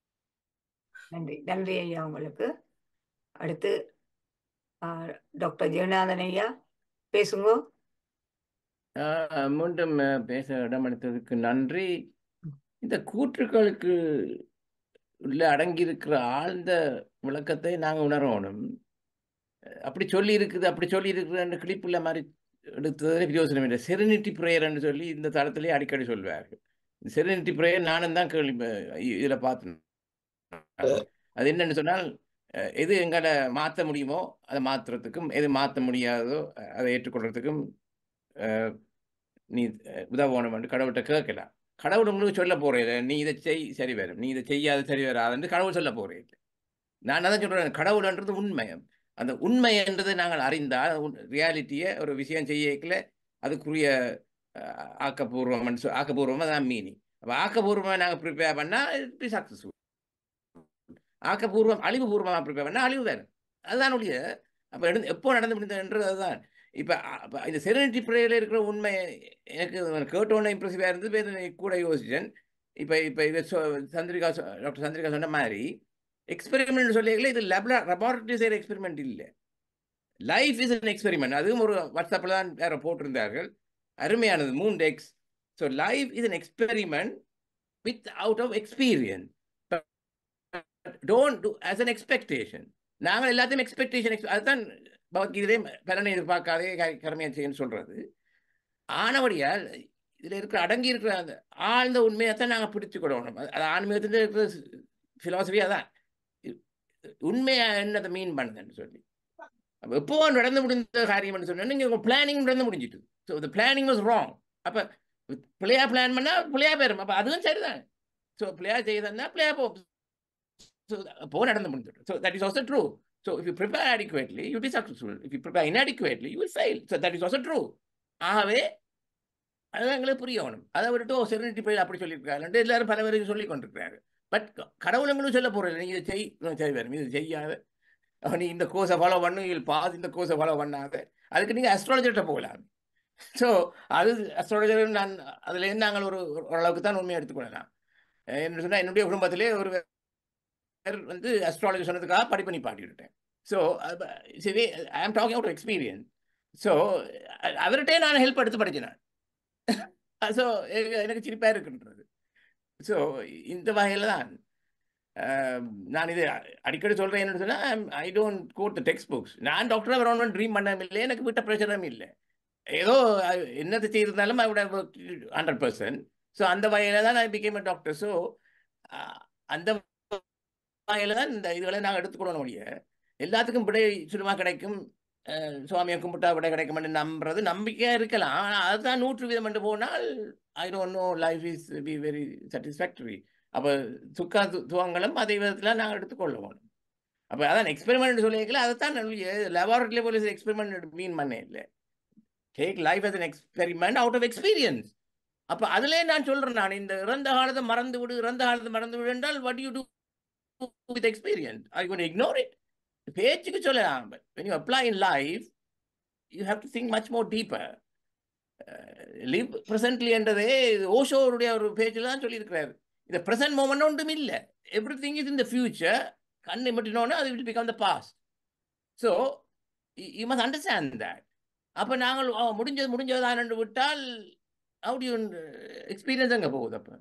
நன்றி நன்றி ஐயா உங்களுக்கு அடுத்து ஆஹ், டாக்டர் ஜெகநாதன் ஐயா பேசுங்க ஆஹ் மீண்டும் அஹ், பேச இடமளித்ததுக்கு நன்றி இந்த கூற்றுக்களுக்கு உள்ள அடங்கியிருக்கிற ஆழ்ந்த விளக்கத்தை நாங்கள் உணரணும் அப்படி சொல்லி இருக்குது அப்படி சொல்லி இருக்குதுன்னு கிளிப்புள்ள மாதிரி எடுத்ததே பிரயோசனம் இல்லை செரினிட்டி ப்ரேயர்னு சொல்லி இந்த தளத்திலே அடிக்கடி சொல்வார்கள் செரினிட்டி ப்ரேயர் நானும் தான் கேள்வி இதில் பார்த்தேன் அது என்னன்னு சொன்னால் அஹ், எது எங்களை மாற்ற முடியுமோ அதை மாற்றுறதுக்கும் எது மாற்ற முடியாதோ அஹ், அதை ஏற்றுக்கொள்றதுக்கும் அஹ், நீ அஹ், உதவணும் என்று கடவுள்கிட்ட கேட்கலாம் கடவுள் உங்களுக்கு சொல்ல போறேன் நீ இதை செய் சரி வரும் நீ இதை செய்யாத சரி வராதுன்னு கடவுள் சொல்ல போறேன் நான் அதான் சொல்றேன் கடவுள்ன்றது உண்மை அந்த உண்மை என்றதை நாங்கள் அறிந்தால் ரியாலிட்டியை ஒரு விஷயம் செய்யக்கல அதுக்குரிய அஹ், ஆக்கப்பூர்வம் சொ- ஆக்கப்பூர்வமா தான் மீனிங் அப்போ ஆக்கப்பூர்வமாக நாங்கள் ப்ரிப்பேர் பண்ணால் இட் சக்ஸஸ்ஃபுல் ஆக்கப்பூர்வம் அழிவுபூர்வமாக ப்ரிப்பேர் பண்ணால் அழிவு வேறு அதுதான் ஒழிய அப்போ எடு எப்போ நடந்து முடிந்ததுன்றது அதுதான் இப்போ இந்த செரனிட்டி ப்ரேயரில் இருக்கிற உண்மை எனக்கு கேட்டோன்னே இம்ப்ரெசிவாக இருந்தது இப்ப இதை கூட யோசிச்சேன் இப்போ இப்போ இதை சொ சந்திரிகா சொ- டாக்டர் சந்திரிகா சொன்ன மாதிரி எக்ஸ்பெரிமெண்ட் சொல்லியிருக்கல இது லெபலா லெபார்டரி செய்கிற எக்ஸ்பெரிமெண்ட் இல்லை லைஃப் இஸ் an எக்ஸ்பெரிமெண்ட் அதுவும் ஒரு வாட்ஸ்அப்பில் தான் வேற போட்டிருந்தார்கள் அருமையானது மூன் டெக்ஸ் so life is an experiment with out of experience don't do as an expectation நாங்கள் எல்லாத்தையும் எக்ஸ்பெக்டேஷன் அதுதான் பகவத்கீதையிலே பலனை எதிர்பார்க்காதே க- கர்மையை செய்யன்னு சொல்றது ஆனபடியால் இதில் இருக்கிற அடங்கி இருக்கிற அந்த ஆழ்ந்த உண்மையை தான் நாங்கள் பிடிச்சுக்கிடணும் அது அது ஆன்மீகத்தில் இருக்கிற ஃபிலாசபி அதான் இ- உண்மையா என்னதை மீன் பண்ணுதுன்னு சொல்லி அப்போ எப்போ நடந்து முடிந்த காரியம்னு சொன்னா நீங்கள் உங்கள் பிளானிங் நடந்து முடிஞ்சிட்டு so the planning was wrong அப்போ பிள்ளையா பிளான் பண்ணால் பிள்ளையா பேரும் அப்போ அதுவும் சரிதான் ஸோ பிள்ளையா செய்தா பிள்ளையா போ ஸோ அப்போ நடந்து முடிஞ்சிடும் so that is also true so if you prepare adequately you be successful if you prepare inadequately you will fail so that is also true ஆகவே அதுதான் எங்களுக்கு புரியணும் அதை விட்டுட்டு ஓ செரனிட்டி பயில் அப்படி சொல்லியிருக்காங்க எல்லாரும் பல பேருக்கு சொல்லி கொண்டிருக்கிறாங்க பட் கடவுள் எங்களுக்கு சொல்ல போகிறது நீ இதை செய் இவன் சரி வரும் இது செய்யாத அவன் நீ இந்த கோர்ஸை ஃபாலோ பண்ணு இதில் பாஸ் இந்த கோர்ஸை ஃபாலோ பண்ணாத அதுக்கு நீங்கள் அஸ்ட்ராலஜர்கிட்ட போகலாம் ஸோ அது அஸ்ட்ராலஜர் நான் அதுலேருந்து நாங்கள் ஒரு ஓரளவுக்கு தான் உண்மையை எடுத்துக்கொள்ளலாம் அஹ் என்ன சொன்னால் என்னுடைய குடும்பத்திலே ஒரு பேர் வந்து அஸ்ட்ராலஜி சொன்னதுக்காக படிப்பு நீ பாட்டிவிட்டேன் ஸோ சரி ஐ ஆம் டாக்கிங் அவுட் எக்ஸ்பீரியன்ஸ் ஸோ அவர்கிட்டே நான் ஹெல்ப் எடுத்து படிச்சேன் ஸோ எனக்கு சிரிப்பாக இருக்குன்றது ஸோ இந்த வகையில் தான் அஹ், நான் இது அடிக்கடி சொல்கிறேன் என்னன்னு சொன்னால் I don't quote the text books நான் டாக்டராக வரணும்னு ட்ரீம் பண்ணவும் இல்லை எனக்கு வீட்ட பிரச்சனையும் இல்லை ஏதோ அஹ், என்னது செய்திருந்தாலும் ஐ விட ஹண்ட்ரட் பர்சன்ட் ஸோ அந்த வகையில் தான் நான் பிகேம் டாக்டர் ஸோ அந்த வகையில் தான் இந்த இதுகளை நாங்கள் எடுத்துக்கொள்ளணும் முடிய எல்லாத்துக்கும் விடை சுலமாக கிடைக்கும் அஹ், சுவாமியை கும்பிட்டா விட கிடைக்கும்னு நம்புறது நம்பிக்கையா இருக்கலாம் ஆனா அதுதான் நூற்று வீதம் என்று போனால் I don't know life is be very satisfactory அப்போ துக்கா து- துவங்களும் அதே விதத்தில் நாங்கள் எடுத்துக்கொள்ளுவோம் அப்போ அதான் எக்ஸ்பெரிமெண்ட் சொல்லியிருக்கல அதைத்தான் லெபார்டரியில் போலீஸ் எக்ஸ்பெரிமெண்ட் மீன் பண்ண இல்லை take life as an experiment out of experience அப்போ அதிலே நான் சொல்றேன் நான் இந்த இறந்த காலத்தை மறந்து விடு இறந்த காலத்தை மறந்து விடு என்றால் what you do with experience I gonna ignore it பேச்சுக்கு சொல்லலாம் when you apply in life you have to think much more deeper live presently என்றதே ஓஷோருடைய ஒரு பேஜில் தான் சொல்லியிருக்கிறாரு இந்த ப்ரெசன்ட் மூமெண்ட் ஒன்றும் இல்லை everything is in the future கண்ணை மட்டினோன்னு அது will become the past so you must understand that அப்போ நாங்கள் "ஓ, முடிஞ்சது முடிஞ்சதுதான் என்று விட்டால் how do you எக்ஸ்பீரியன்ஸ் அங்கே போகுது அப்போ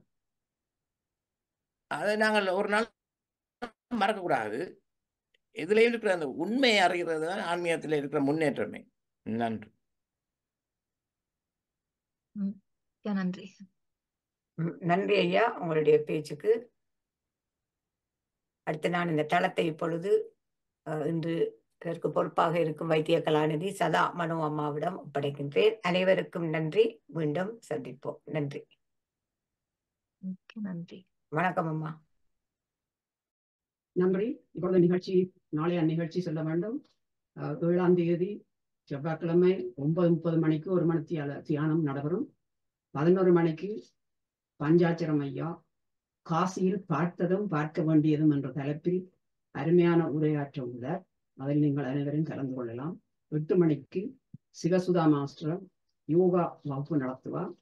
அதை நாங்கள் ஒரு நாள் மறக்கக்கூடாது இதுலேயும் இருக்கிற அந்த உண்மையை அறிகிறது தான் ஆன்மீகத்தில் இருக்கிற முன்னேற்றமே நன்றி ம், மிக்க நன்றி ம், நன்றி ஐயா உங்களுடைய பேச்சுக்கு அடுத்து நான் இந்த தளத்தை இப்பொழுது அஹ், இன்று இதற்கு பொறுப்பாக இருக்கும் வைத்திய கலாநிதி சதா மனோ அம்மாவிடம் ஒப்படைக்கின்றேன் அனைவருக்கும் நன்றி மீண்டும் சந்திப்போம் நன்றி மிக்க நன்றி வணக்கம் அம்மா நன்றி இப்பொழுது நிகழ்ச்சி நாளைய நிகழ்ச்சி சொல்ல வேண்டும் அஹ், ஏழாம் தேதி செவ்வாய்க்கிழமை ஒன்பது முப்பது மணிக்கு ஒரு மணி தியா- தியானம் நடைபெறும் பதினோரு மணிக்கு பஞ்சாட்சரம் ஐயா காசியில் பார்த்ததும் பார்க்க வேண்டியதும் என்ற தலைப்பில் அருமையான உரையாற்ற உள்ளார் அதில் நீங்கள் அனைவரும் கலந்து கொள்ளலாம் எட்டு மணிக்கு சிவசுதா மாஸ்டர் யோகா வகுப்பு நடத்துவார்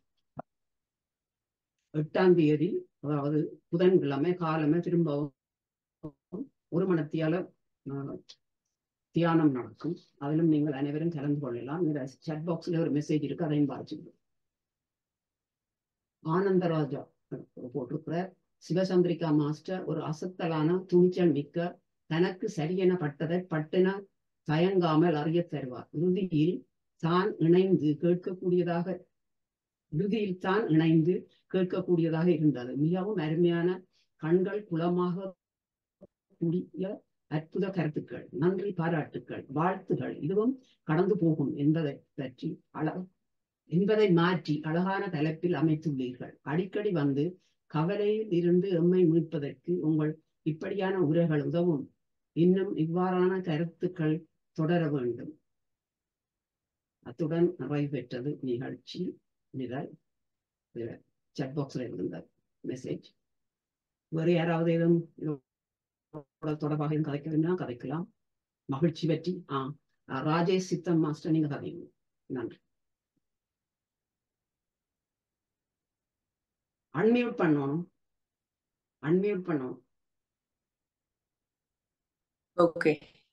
எட்டாம் தேதி அதாவது புதன்கிழமை காலமே திரும்பவும் ஒரு மணத்தியால அஹ், தியானம் நடக்கும் அதிலும் நீங்கள் அனைவரும் கலந்து கொள்ளலாம் இந்த chat பாக்ஸ்ல ஒரு மெசேஜ் இருக்கு அதையும் பார்த்துக்கணும் ஆனந்தராஜா போட்டிருக்கிறார் சிவசந்திரிகா மாஸ்டர் ஒரு அசத்தலான துணிச்சல் மிக்க தனக்கு சரியென பட்டதை பட்டென தயங்காமல் அறியத் தருவார் இறுதியில் தான் இணைந்து கேட்கக்கூடியதாக இறுதியில் தான் இணைந்து கேட்கக்கூடியதாக இருந்தது மிகவும் அருமையான கண்கள் குளமாக கூடிய அற்புத கருத்துக்கள் நன்றி பாராட்டுக்கள் வாழ்த்துகள் இதுவும் கடந்து போகும் என்பதை பற்றி அழ என்பதை மாற்றி அழகான தலைப்பில் அமைத்துள்ளீர்கள் அடிக்கடி வந்து கவலையில் இருந்து எம்மை மீட்பதற்கு உங்கள் இப்படியான உரைகள் உதவும் இன்னும் இவ்வாறான கருத்துக்கள் தொடர வேண்டும் அத்துடன் நிறைவு பெற்றது நிகழ்ச்சி நிரல் chat பாக்ஸ்ல இருந்த மெசேஜ் வேறு யாராவது எதுவும் இதோட தொடர்பாக எதுவும் கதைக்க வேண்டுமா கதைக்கலாம் மகிழ்ச்சி பற்றி ஆ ஆ, ராஜேஷ் சித்தம் மாஸ்டர் நீங்க கதைங்க நன்றி அன்மியூட் பண்ணணும் அன்மியூட் பண்ணணும் ஓகே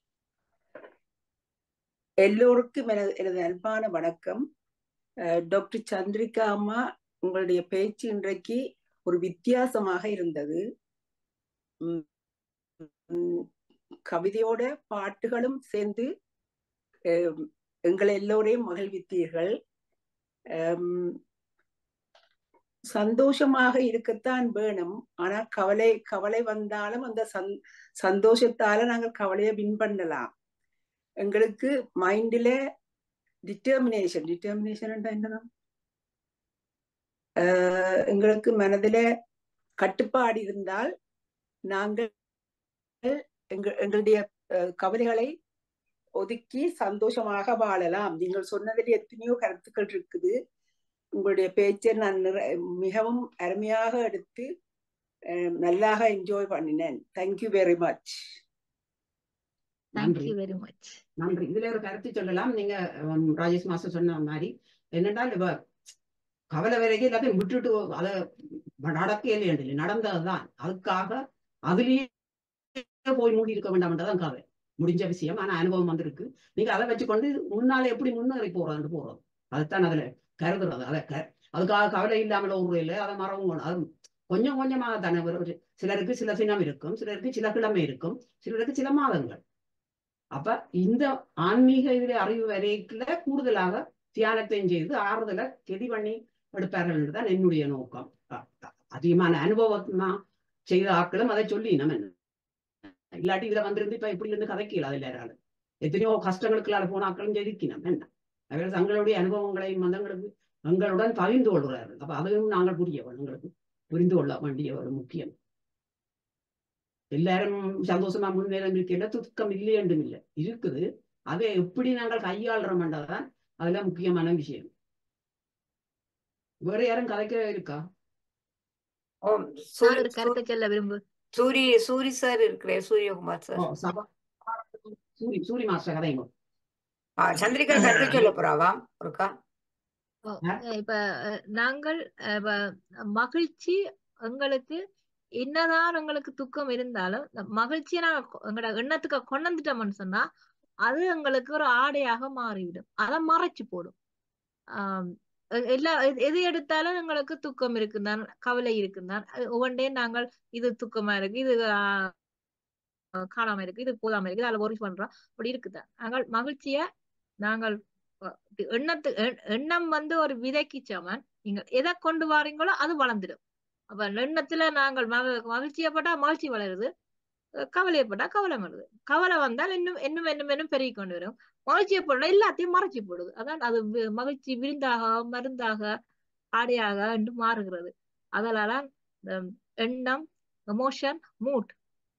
எல்லோருக்கும் எனது எனது அன்பான வணக்கம் அஹ் டாக்டர் சந்திரிகா அம்மா உங்களுடைய பேச்சு இன்றைக்கு ஒரு வித்தியாசமாக இருந்தது உம் உம் கவிதையோட பாட்டுகளும் சேர்ந்து அஹ் எங்களை எல்லோரையும் மகிழ்வித்தீர்கள் அம், சந்தோஷமாக இருக்கத்தான் வேணும் ஆனா கவலை கவலை வந்தாலும் அந்த சந் சந்தோஷத்தால நாங்கள் கவலையை வின் பண்ணலாம் எங்களுக்கு மைண்ட்ல டிட்டர்மினேஷன் டிட்டர்மினேஷன் என்னன்னா ஆஹ் எங்களுக்கு மனதில கட்டுப்பாடு இருந்தால் நாங்கள் எங்க எங்களுடைய அஹ், கவலைகளை ஒதுக்கி சந்தோஷமாக வாழலாம் நீங்கள் சொன்னதில் எத்தனையோ கருத்துக்கள் இருக்குது உங்களுடைய பேச்சை நான் நிற- மிகவும் அருமையாக எடுத்து அஹ், நல்லாக என்ஜாய் பண்ணினேன் thank you very much thank you very much நன்றி இதுல ஒரு கருத்து சொல்லலாம் நீங்க ஹம், ராஜேஷ் மாஸ்டர் சொன்ன மாதிரி என்னென்றால் இவ கவலை வரைக்கும் எல்லாத்தையும் விட்டுட்டு அதை நடக்கவே இல்லை நடந்ததுதான் அதுக்காக அதுலயே போய் மூடி இருக்க வேண்டாம்ன்றதான் கதை முடிஞ்ச விஷயம் ஆனா அனுபவம் வந்திருக்கு நீங்க அதை வச்சுக்கொண்டு முன்னால எப்படி முன்னேறி போறான்னு போறோம் அதுதான் அதுல கருதுறது அதை க- அதுக்காக கவலை இல்லாமல் ஒரு இல்லை அதை மறவும் கொண்டு- அது கொஞ்சம் கொஞ்சமாக தானே ஒரு ஒரு- சிலருக்கு சில சினம் இருக்கும் சிலருக்கு சில கிழமை இருக்கும் சிலருக்கு சில மாதங்கள் அப்ப இந்த ஆன்மீக இதுல அறிவு வரைக்குல கூடுதலாக தியானத்தையும் செய்து ஆறுதலை கெதி பண்ணி எடுப்பார்கள் தான் என்னுடைய நோக்கம் அ- அ- அதிகமான அனுபவமா செய்த ஆட்களும் அதை சொல்லி நம்ம என்ன இல்லாட்டி இதுல வந்திருந்து இப்ப இப்படி இருந்து கதைக்கல அதுல யாராலும் எத்தனையோ கஷ்டங்களுக்குள்ளால போனாக்களும் ஜெயிக்கணும் என்ன அவர்கள் தங்களுடைய அனுபவங்களையும் வந்து எங்களுக்கு எங்களுடன் பகிர்ந்து கொள்கிறார்கள் அப்ப அதையும் நாங்கள் புரிய வேணும் எங்களுக்கு புரிந்து கொள்ள வேண்டிய ஒரு முக்கியம் எல்லாரும் சந்தோஷமா முன்னேறம் இருக்கின்ற துக்கம் இல்லை என்றும் இல்லை இருக்குது அதை எப்படி நாங்கள் கையாளுறோம்ன்றதான் அதுல முக்கியமான விஷயம் வேற யாரும் கதைக்க இருக்கா ஓம் நான் சூரி ஒரு கருத்தை சொல்ல விரும்பு சூரி சூரி சார் இருக்கிறார் சூரியகுமார் ஓ சார் சபா சூரி சூரி மாஸ்டர் கதைங்க ஆ, சந்திரிகா கருத்து சொல்ல போறாவாம் ஒருக்கா ஓ, இப்ப அஹ், நாங்கள் அஹ், இப்ப மகிழ்ச்சி எங்களுக்கு என்னதான் எங்களுக்கு துக்கம் இருந்தாலும் இந்த மகிழ்ச்சியை நாங்க கொ- எங்களோட எண்ணத்துக்கு கொண்டு வந்துட்டோம்னு சொன்னா அது எங்களுக்கு ஒரு ஆடையாக மாறிவிடும் அதை மறைச்சு போடும் ஆஹ் எ- எல்லா எது எது எடுத்தாலும் எங்களுக்கு துக்கம் இருக்குந்தான் கவலை இருக்குந்தான் அது ஒவ்வொன்றையும் நாங்கள் இது துக்கமா இருக்கு இது ஆஹ், காணாம இருக்கு இது போதாம இருக்கு அதுல ஒரி பண்றோம் அப்படி இருக்குதான் நாங்கள் மகிழ்ச்சிய நாங்கள் அஹ், இப்படி எண்ணத்து எண்- எண்ணம் வந்து ஒரு விதைக்கு சமன் நீங்க எதை கொண்டு வாரீங்களோ அது வளர்ந்துடும் அப்ப எண்ணத்துல நாங்கள் மக மகிழ்ச்சியப்பட்டா மகிழ்ச்சி வளருது அஹ் கவலையப்பட்டா கவலை வருது கவலை வந்தால் இன்னும் இன்னும் இன்னும் இன்னும் பெருகி கொண்டு வரும் மகிழ்ச்சியை போடணும் எல்லாத்தையும் மறைச்சி போடுது அதான் அது வி- மகிழ்ச்சி விருந்தாக மருந்தாக ஆடையாக என்று மாறுகிறது அதனால இந்த எண்ணம் எமோஷன் மூட்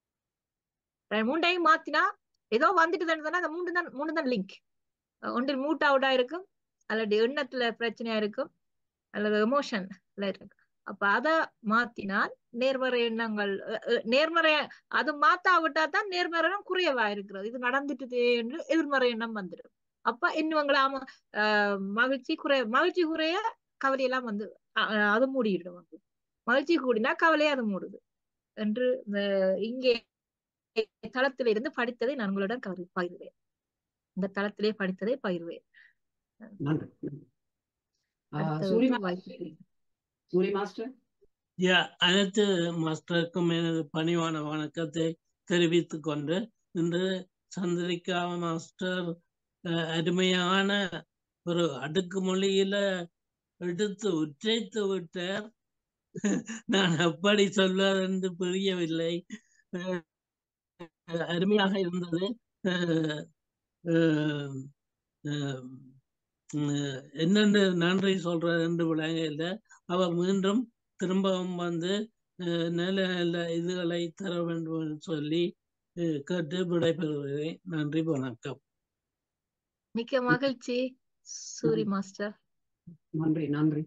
மூண்டையும் மாத்தினா ஏதோ வந்துட்டு சொன்னா அந்த மூணு தான் மூணு தான் லிங்க் ஒன்றில் மூட் அவுட்டா இருக்கும் அல்லது எண்ணத்துல பிரச்சனையா இருக்கும் அல்லது எமோஷன்ல இருக்கும் அப்ப அத மாத்தினால் நேர்மறை எண்ணங்கள் அஹ், அஹ், நேர்மறை அது மாத்தாவிட்டா தான் நேர்மறை எண்ணம் குறையவா இருக்கிறது இது நடந்துட்டுதே என்று எதிர்மறை எண்ணம் வந்துடும் அப்ப இன்னும் ஆமா ஆஹ் மகிழ்ச்சி குறைய மகிழ்ச்சி குறைய கவலையெல்லாம் வந்து அஹ், அஹ், அது மூடிடும் வந்து மகிழ்ச்சி கூடினா கவலையை அது மூடுது என்று இந்த இங்கே தளத்தில இருந்து படித்ததை நான் உங்களுடன் கரு- பகிர்வேன் இந்த தளத்திலே படித்ததை பகிர்வேன் நன்றி நன்றி. ஆஹ் அடுத்தது சூரி வாய்ப்பு மாஸ்டர் கிடைக்கும். சூரி மாஸ்டர் யா அனைத்து மாஸ்டருக்கும் எனது பணிவான வணக்கத்தை தெரிவித்துக் கொண்டு இன்று சந்திரிகா மாஸ்டர் அஹ், அருமையான ஒரு அடுக்கு மொழியில எடுத்து உச்சரித்து விட்டார் நான் எப்படி சொல்வது என்று புரியவில்லை அஹ், அருமையாக இருந்தது அஹ், அஹ், அஹ், உம், என்னென்று நன்றி சொல்றது என்று விளங்கல அவர் மீண்டும் திரும்பவும் வந்து அஹ், நல்ல நல்ல இதுகளை தர வேண்டும் என்று சொல்லி அஹ், கேட்டு விடைபெறுகிறேன் நன்றி வணக்கம் மிக்க மகிழ்ச்சி சூரி மாஸ்டர் நன்றி நன்றி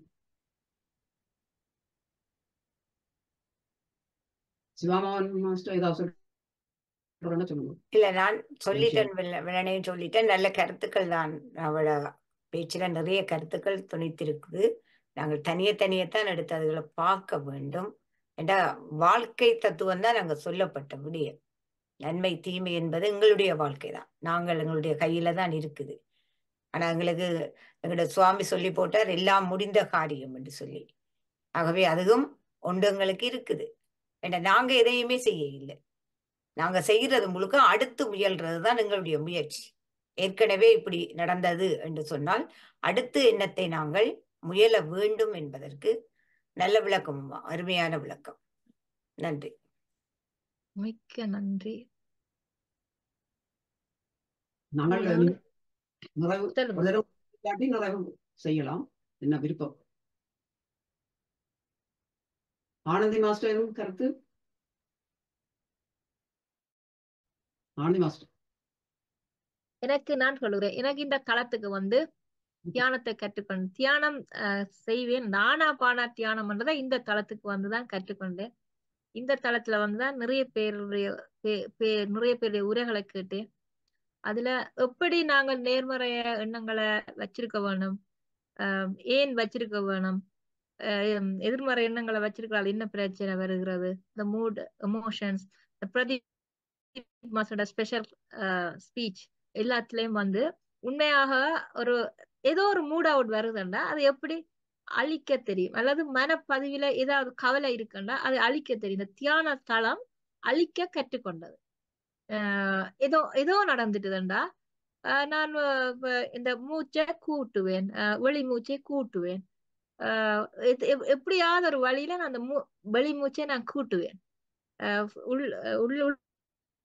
சிவாமோகன் மாஸ்டர் ஏதாவது சொல்றேன்னா சொல்லுங்க இல்ல நான் சொல்லிட்டேன் வெள்ள- வெள்ளனையும் சொல்லிட்டேன் நல்ல கருத்துக்கள் தான் அவள பேச்சுல நிறைய கருத்துக்கள் துணித்திருக்குது நாங்கள் தனியே தனியத்தான் எடுத்து அதுகளை பார்க்க வேண்டும் ஏண்டா வாழ்க்கை தத்துவம் தான் நாங்க சொல்லப்பட்ட விடிய நன்மை தீமை என்பது எங்களுடைய வாழ்க்கை தான் நாங்கள் எங்களுடைய கையில தான் இருக்குது ஆனா எங்களுக்கு எங்களோட சுவாமி சொல்லி போட்டார் எல்லாம் முடிந்த காரியம் என்று சொல்லி ஆகவே அதுவும் ஒன்று எங்களுக்கு இருக்குது ஏண்டா நாங்க எதையுமே செய்ய இல்லை நாங்க செய்யறது முழுக்க அடுத்து முயல்றது தான் எங்களுடைய முயற்சி ஏற்கனவே இப்படி நடந்தது என்று சொன்னால் அடுத்து எண்ணத்தை நாங்கள் முயல வேண்டும் என்பதற்கு நல்ல விளக்கம் அம்மா. அருமையான விளக்கம் நன்றி மிக்க நன்றி நாங்கள் யாரு? நிறைவு சொல்லுங்க. ஒரு தடவை இல்லாட்டி நிறைவு செய்யலாம் என்ன விருப்பம் ஆனந்தி மாஸ்டர் எதுவும் கருத்து ஆனந்தி மாஸ்டர் எனக்கு நான் சொல்லுகிறேன் எனக்கு இந்த தளத்துக்கு வந்து தியானத்தை கற்றுக்கொண்டு தியானம் அஹ், செய்வேன் நானா பானா தியானம் பண்றதை இந்த தளத்துக்கு வந்துதான் கற்றுக்கொண்டேன் இந்த தளத்துல வந்துதான் நிறைய பேருடைய பே- பே- நிறைய பேருடைய உரைகளை கேட்டேன் அதுல எப்படி நாங்கள் நேர்மறைய எண்ணங்களை வச்சிருக்க வேணும் ஆஹ் ஏன் வச்சிருக்க வேணும் ஆஹ் எதிர்மறை எண்ணங்களை வச்சிருக்கிறாள் என்ன பிரச்சனை வருகிறது இந்த மூட் எமோஷன்ஸ் பிரதீப் மாசோட ஸ்பெஷல் ஸ்பீச் எல்லாத்துலயும் வந்து உண்மையாக ஒரு ஏதோ ஒரு மூட் அவுட் வருதுன்னா அது எப்படி அழிக்க தெரியும் அல்லது மனப்பதிவில ஏதாவது கவலை இருக்குன்னா அது அழிக்க தெரியும் இந்த தியான தளம் அழிக்க கற்றுக்கொண்டது ஆஹ் ஏதோ ஏதோ நடந்துட்டுதுண்டா ஆஹ் நான் அஹ் வ- இந்த மூச்சை கூட்டுவேன் ஆஹ் வெளி மூச்சை கூட்டுவேன் ஆஹ் எத்- எப்- எப்படியாவது ஒரு வழியில நான் அந்த மூ வெளி மூச்சை நான் கூட்டுவேன் ஆஹ் உள் உள்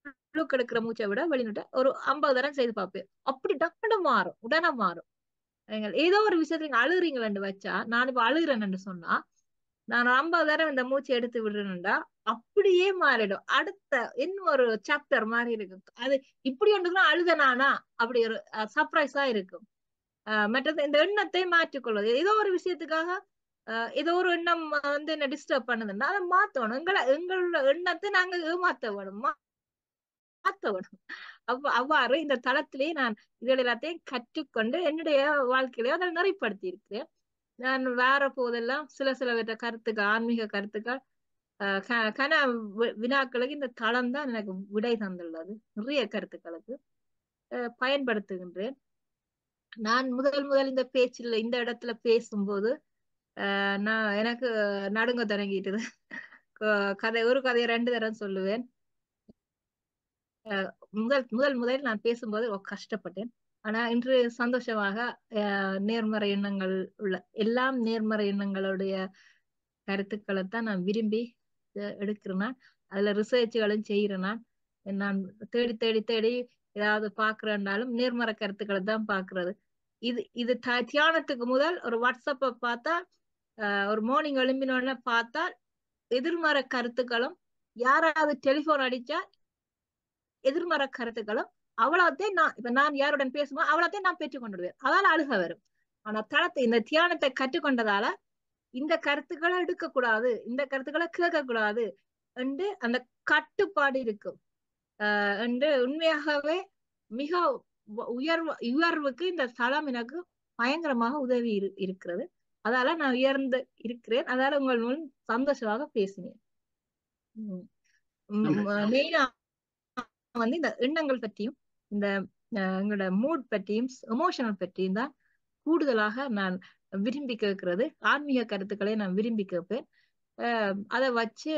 உள்ளுக்கு எடுக்கிற மூச்சை விட வெளிநூட்ட ஒரு ஐம்பது தரம் செய்து பார்ப்பேன் அப்படி டக்குனு மாறும் உடனே மாறும் நீங்கள் ஏதோ ஒரு விஷயத்துல நீங்க அழுகுறீங்களன்னு வச்சா நான் இப்ப அழுகுறேன்னு சொன்னா நான் ஐம்பது தடவை இந்த மூச்சு எடுத்து விடுறேன்டா அப்படியே மாறிடும் அடுத்த இன்னும் ஒரு சாப்டர் மாதிரி இருக்கும் அது இப்படி ஒன்றுதான் அழுதனானா அப்படி ஒரு சர்ப்ரைஸா இருக்கும் அஹ் மற்றது இந்த எண்ணத்தை மாற்றிக்கொள்வது ஏதோ ஒரு விஷயத்துக்காக அஹ் ஏதோ ஒரு எண்ணம் வந்து என்ன டிஸ்டர்ப் பண்ணுதுன்னா அதை மாத்தணும் எங்களை எங்களோட எண்ணத்தை நாங்க ஏமாத்த வேணும் மா- மாத்த வேணும் அவ் அவ்வாறு இந்த தளத்திலே நான் இதில் எல்லாத்தையும் கற்றுக்கொண்டு என்னுடைய வாழ்க்கையிலே அதை நிறைப்படுத்தி இருக்கிறேன் நான் வேற போதெல்லாம் சில சில வித கருத்துக்கள் ஆன்மீக கருத்துக்கள் அஹ் க- கன வி- வினாக்களுக்கு இந்த தளம் தான் எனக்கு விடை தந்துள்ளது நிறைய கருத்துக்களுக்கு அஹ் பயன்படுத்துகின்றேன் நான் முதல் முதல் இந்த பேச்சில் இந்த இடத்துல பேசும்போது அஹ் நான் எனக்கு நடுங்க தொடங்கிட்டது க- கதை ஒரு கதையை ரெண்டு தரம் சொல்லுவேன் அஹ் முதல் முதல் முதல் நான் பேசும்போது ரொம்ப கஷ்டப்பட்டேன் ஆனா இன்று சந்தோஷமாக அஹ் நேர்மறை எண்ணங்கள் உள்ள எல்லாம் நேர்மறை எண்ணங்களுடைய கருத்துக்களை தான் நான் விரும்பி அஹ் எடுக்கிறேன் நான். அதுல ரிசர்ச்களும் செய்யறேன் நான் நான் தேடி தேடி தேடி ஏதாவது பாக்குறேன்னாலும் நேர்மறை கருத்துக்களை தான் பாக்குறது இது இது த- தியானத்துக்கு முதல் ஒரு வாட்ஸ்அப்பை பார்த்தா அஹ் ஒரு மார்னிங் எழும்பினோடனே பார்த்தா எதிர்மறை கருத்துக்களும் யாராவது டெலிபோன் அடிச்சா எதிர்மறை கருத்துக்களும் அவ்வளவுத்தையும் நான் இப்ப நான் யாருடன் பேசுமோ அவ்வளவுத்தையும் நான் பெற்றுக் கொண்டுடுவேன் அதால அழுக வரும் ஆனா தளத்தை இந்த தியானத்தை கற்றுக்கொண்டதால இந்த கருத்துக்களை எடுக்கக்கூடாது இந்த கருத்துக்களை கேட்கக்கூடாது என்று அந்த கட்டுப்பாடு இருக்கும் ஆஹ் என்று உண்மையாகவே மிக உ- உயர்வு உயர்வுக்கு இந்த தளம் எனக்கு பயங்கரமாக உதவி இரு இருக்கிறது அதால நான் உயர்ந்து இருக்கிறேன் அதால உங்கள் முன் சந்தோஷமாக பேசினேன் மெயினா வந்து இந்த எண்ணங்கள் பற்றியும் இந்த அஹ், எங்களோட மூட் பற்றியும் எமோஷனல் பற்றியும் தான் கூடுதலாக நான் விரும்பி கேட்கிறது ஆன்மீக கருத்துக்களை நான் விரும்பி கேட்பேன் அஹ், அதை வச்சு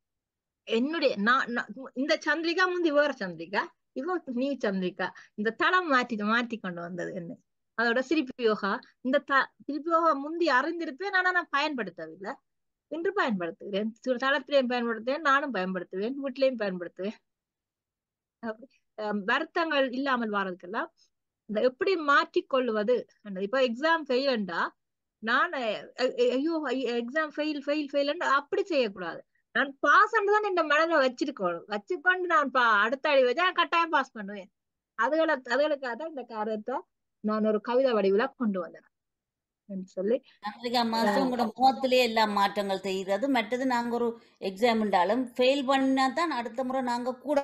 என்னுடைய நான் நான் இந்த சந்திரிகா முந்தி வேற சந்திரிகா இவ நீ சந்திரிகா இந்த தளம் மாற்றி மாற்றி கொண்டு வந்தது என்ன அதோட சிரிப்பு யோகா இந்த த சிரிப்பு யோகா முந்தி அறிந்திருப்பேன் ஆனா நான் பயன்படுத்தவில்லை இன்று பயன்படுத்துகிறேன் சில தளத்திலையும் பயன்படுத்துவேன் நானும் பயன்படுத்துவேன் வீட்டிலையும் பயன்படுத்துவேன் அப்படி, அஹ் வருத்தங்கள் இல்லாமல் வர்றதுக்கெல்லாம் இந்த எப்படி மாற்றிக்கொள்வது இப்ப எக்ஸாம் ஃபெயில்ண்டா நான் அஹ், அஹ், ஐயோ எக்ஸாம் ஃபெயில் ஃபெயில் ஃபெயில் அப்படி செய்யக்கூடாது நான் பாஸ் தான் இந்த மனதை வச்சிருக்கணும் வச்சுக்கொண்டு நான் பா அடுத்த அடி வச்சா நான் கட்டாயம் பாஸ் பண்ணுவேன் அதுகளை அதுகளுக்காக தான் இந்த காரியத்தை நான் ஒரு கவிதை வடிவில கொண்டு வந்தேன் என்று சொல்லி சந்திரிகா மாஸ்டர் உங்களோட முகத்திலே எல்லா மாற்றங்கள் தெரிகிறது மற்றது நாங்க ஒரு எக்ஸாம் இருந்தாலும் ஃபெயில் பண்ணா தான் அடுத்த முறை நாங்க கூட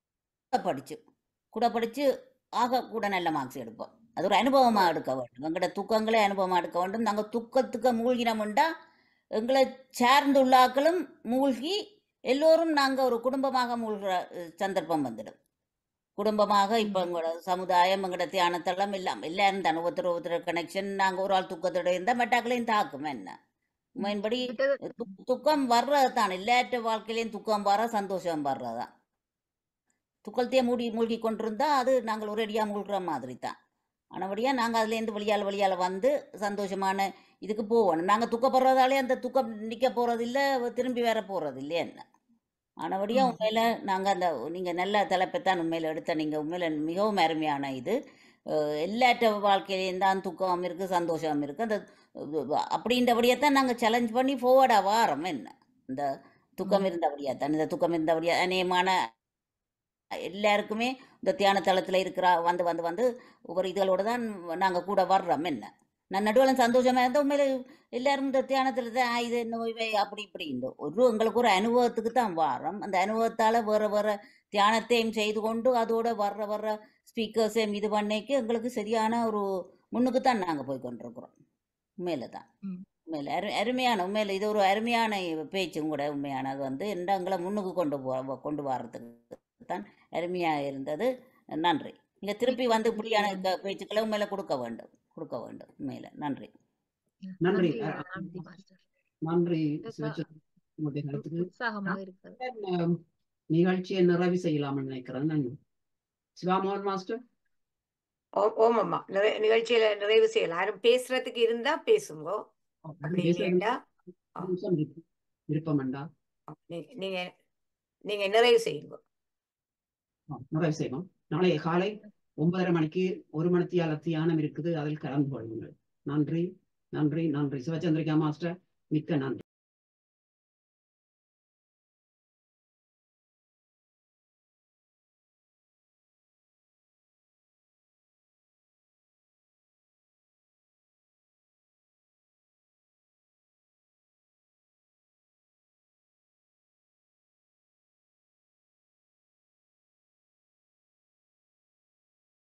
படிச்சு கூட படிச்சு ஆக கூட நல்ல மார்க்ஸ் எடுப்போம் அது ஒரு அனுபவமா எடுக்க வேண்டும் எங்களோட துக்கங்களே அனுபவமா எடுக்க வேண்டும் நாங்க துக்கத்துக்கு மூழ்கினோம்டா எங்களை சார்ந்துள்ள ஆக்களும் மூழ்கி எல்லோரும் நாங்க ஒரு குடும்பமாக மூழ்கிற அஹ், சந்தர்ப்பம் வந்துடும் குடும்பமாக இப்போ எங்களோட சமுதாயம் எங்களோட தியானத்தளம் எல்லாம் எல்லாரும் தான் ஒருத்தர் ஒருத்தர் கனெக்ஷன் நாங்கள் ஒரு ஆள் துக்கத்தோட இருந்தால் மெட்டாக்களையும் தாக்கும் என்ன உண்மையின்படி து- துக்கம் வர்றது தான் எல்லாற்ற வாழ்க்கையிலையும் துக்கம் வர சந்தோஷம் வர்றதுதான் துக்கத்தையே மூடி மூழ்கி கொண்டிருந்தா அது நாங்கள் ஒரேடியாக மூழ்கிற மாதிரி தான் ஆனபடியாக நாங்கள் அதுலேருந்து வெளியால் வெளியால் வந்து சந்தோஷமான இதுக்கு போகணும் நாங்கள் துக்கப்படுறதாலே அந்த துக்கம் நிற்க போகிறது இல்லை திரும்பி வேற போகிறது இல்லையா என்ன ஆனபடியாக ம். உண்மையில் நாங்கள் அந்த நீங்கள் நல்ல தலைப்பை தான் உண்மையில் எடுத்த நீங்கள் உண்மையில் மிகவும் அருமையான இது அஹ் எல்லாற்ற வாழ்க்கையிலையும் தான் துக்கம் இருக்குது சந்தோஷம் இருக்குது அந்த அஹ் அப்படின்றபடியே தான் நாங்கள் சேலஞ்ச் பண்ணி ஃபோர்வர்டாக வாரோம் என்ன இந்த துக்கம் ம். இருந்தபடியா தான் இந்த துக்கம் இருந்தபடியா அநேகமான எல்லாருக்குமே இந்த தியான தளத்தில் இருக்கிற வந்து வந்து வந்து ஒவ்வொரு இதுகளோட தான் நாங்கள் கூட வர்றோம் என்ன நான் நடுவில் சந்தோஷமா இருந்தால் உண்மையில எல்லாரும் இந்த தியானத்தில் தான் "ஆ, இது என்ன இவை அப்படி இப்படின்னு ஒரு எங்களுக்கு ஒரு அனுபவத்துக்கு தான் வரோம் அந்த அனுபவத்தால் வேற வேற தியானத்தையும் செய்து கொண்டு அதோட வர்ற வர்ற ஸ்பீக்கர்ஸையும் இது பண்ணிக்கு எங்களுக்கு சரியான ஒரு முன்னுக்கு தான் நாங்கள் போய் கொண்டிருக்கிறோம் உண்மையில தான் ம். உண்மையில அரு அருமையான உண்மையில இது ஒரு அருமையான பேச்சும் கூட உண்மையானது வந்து எங்களை முன்னுக்கு கொண்டு போ கொண்டு வர்றதுக்கு தான் அருமையாக இருந்தது நன்றி இங்க திருப்பி வந்து இப்படியான க- பேச்சுக்களை உண்மையில கொடுக்க வேண்டும் கொடுக்க வேண்டும் உண்மையில நன்றி நன்றி நன்றி அஹ், நன்றி மாஸ்டர் நன்றி கேட்க சிவச்சந்திரன் உங்களுடைய கருத்துக்கு உற்சாகமாக இருக்கிறது நான் நிகழ்ச்சியை நிறைவு செய்யலாம்னு நினைக்கிறேன் நன்றி சிவாமோகன் மாஸ்டர் ஓ- ஓமம்மா நிறை நிகழ்ச்சியில நிறைவு செய்யலாம் யாரும் பேசுறதுக்கு இருந்தா பேசுங்க அப்படி இல்லைண்டா விருப்பம் வேண்டா நீ- நீங்க நீங்க நிறைவு செய்யுங்க நிறைவு செய்வோம் நாளைய காலை ஒன்பதரை மணிக்கு ஒரு மணித்தியால தியானம் இருக்குது அதில் கலந்து கொள்ளுங்கள் நன்றி நன்றி நன்றி சிவச்சந்திரிகா மாஸ்டர் மிக்க நன்றி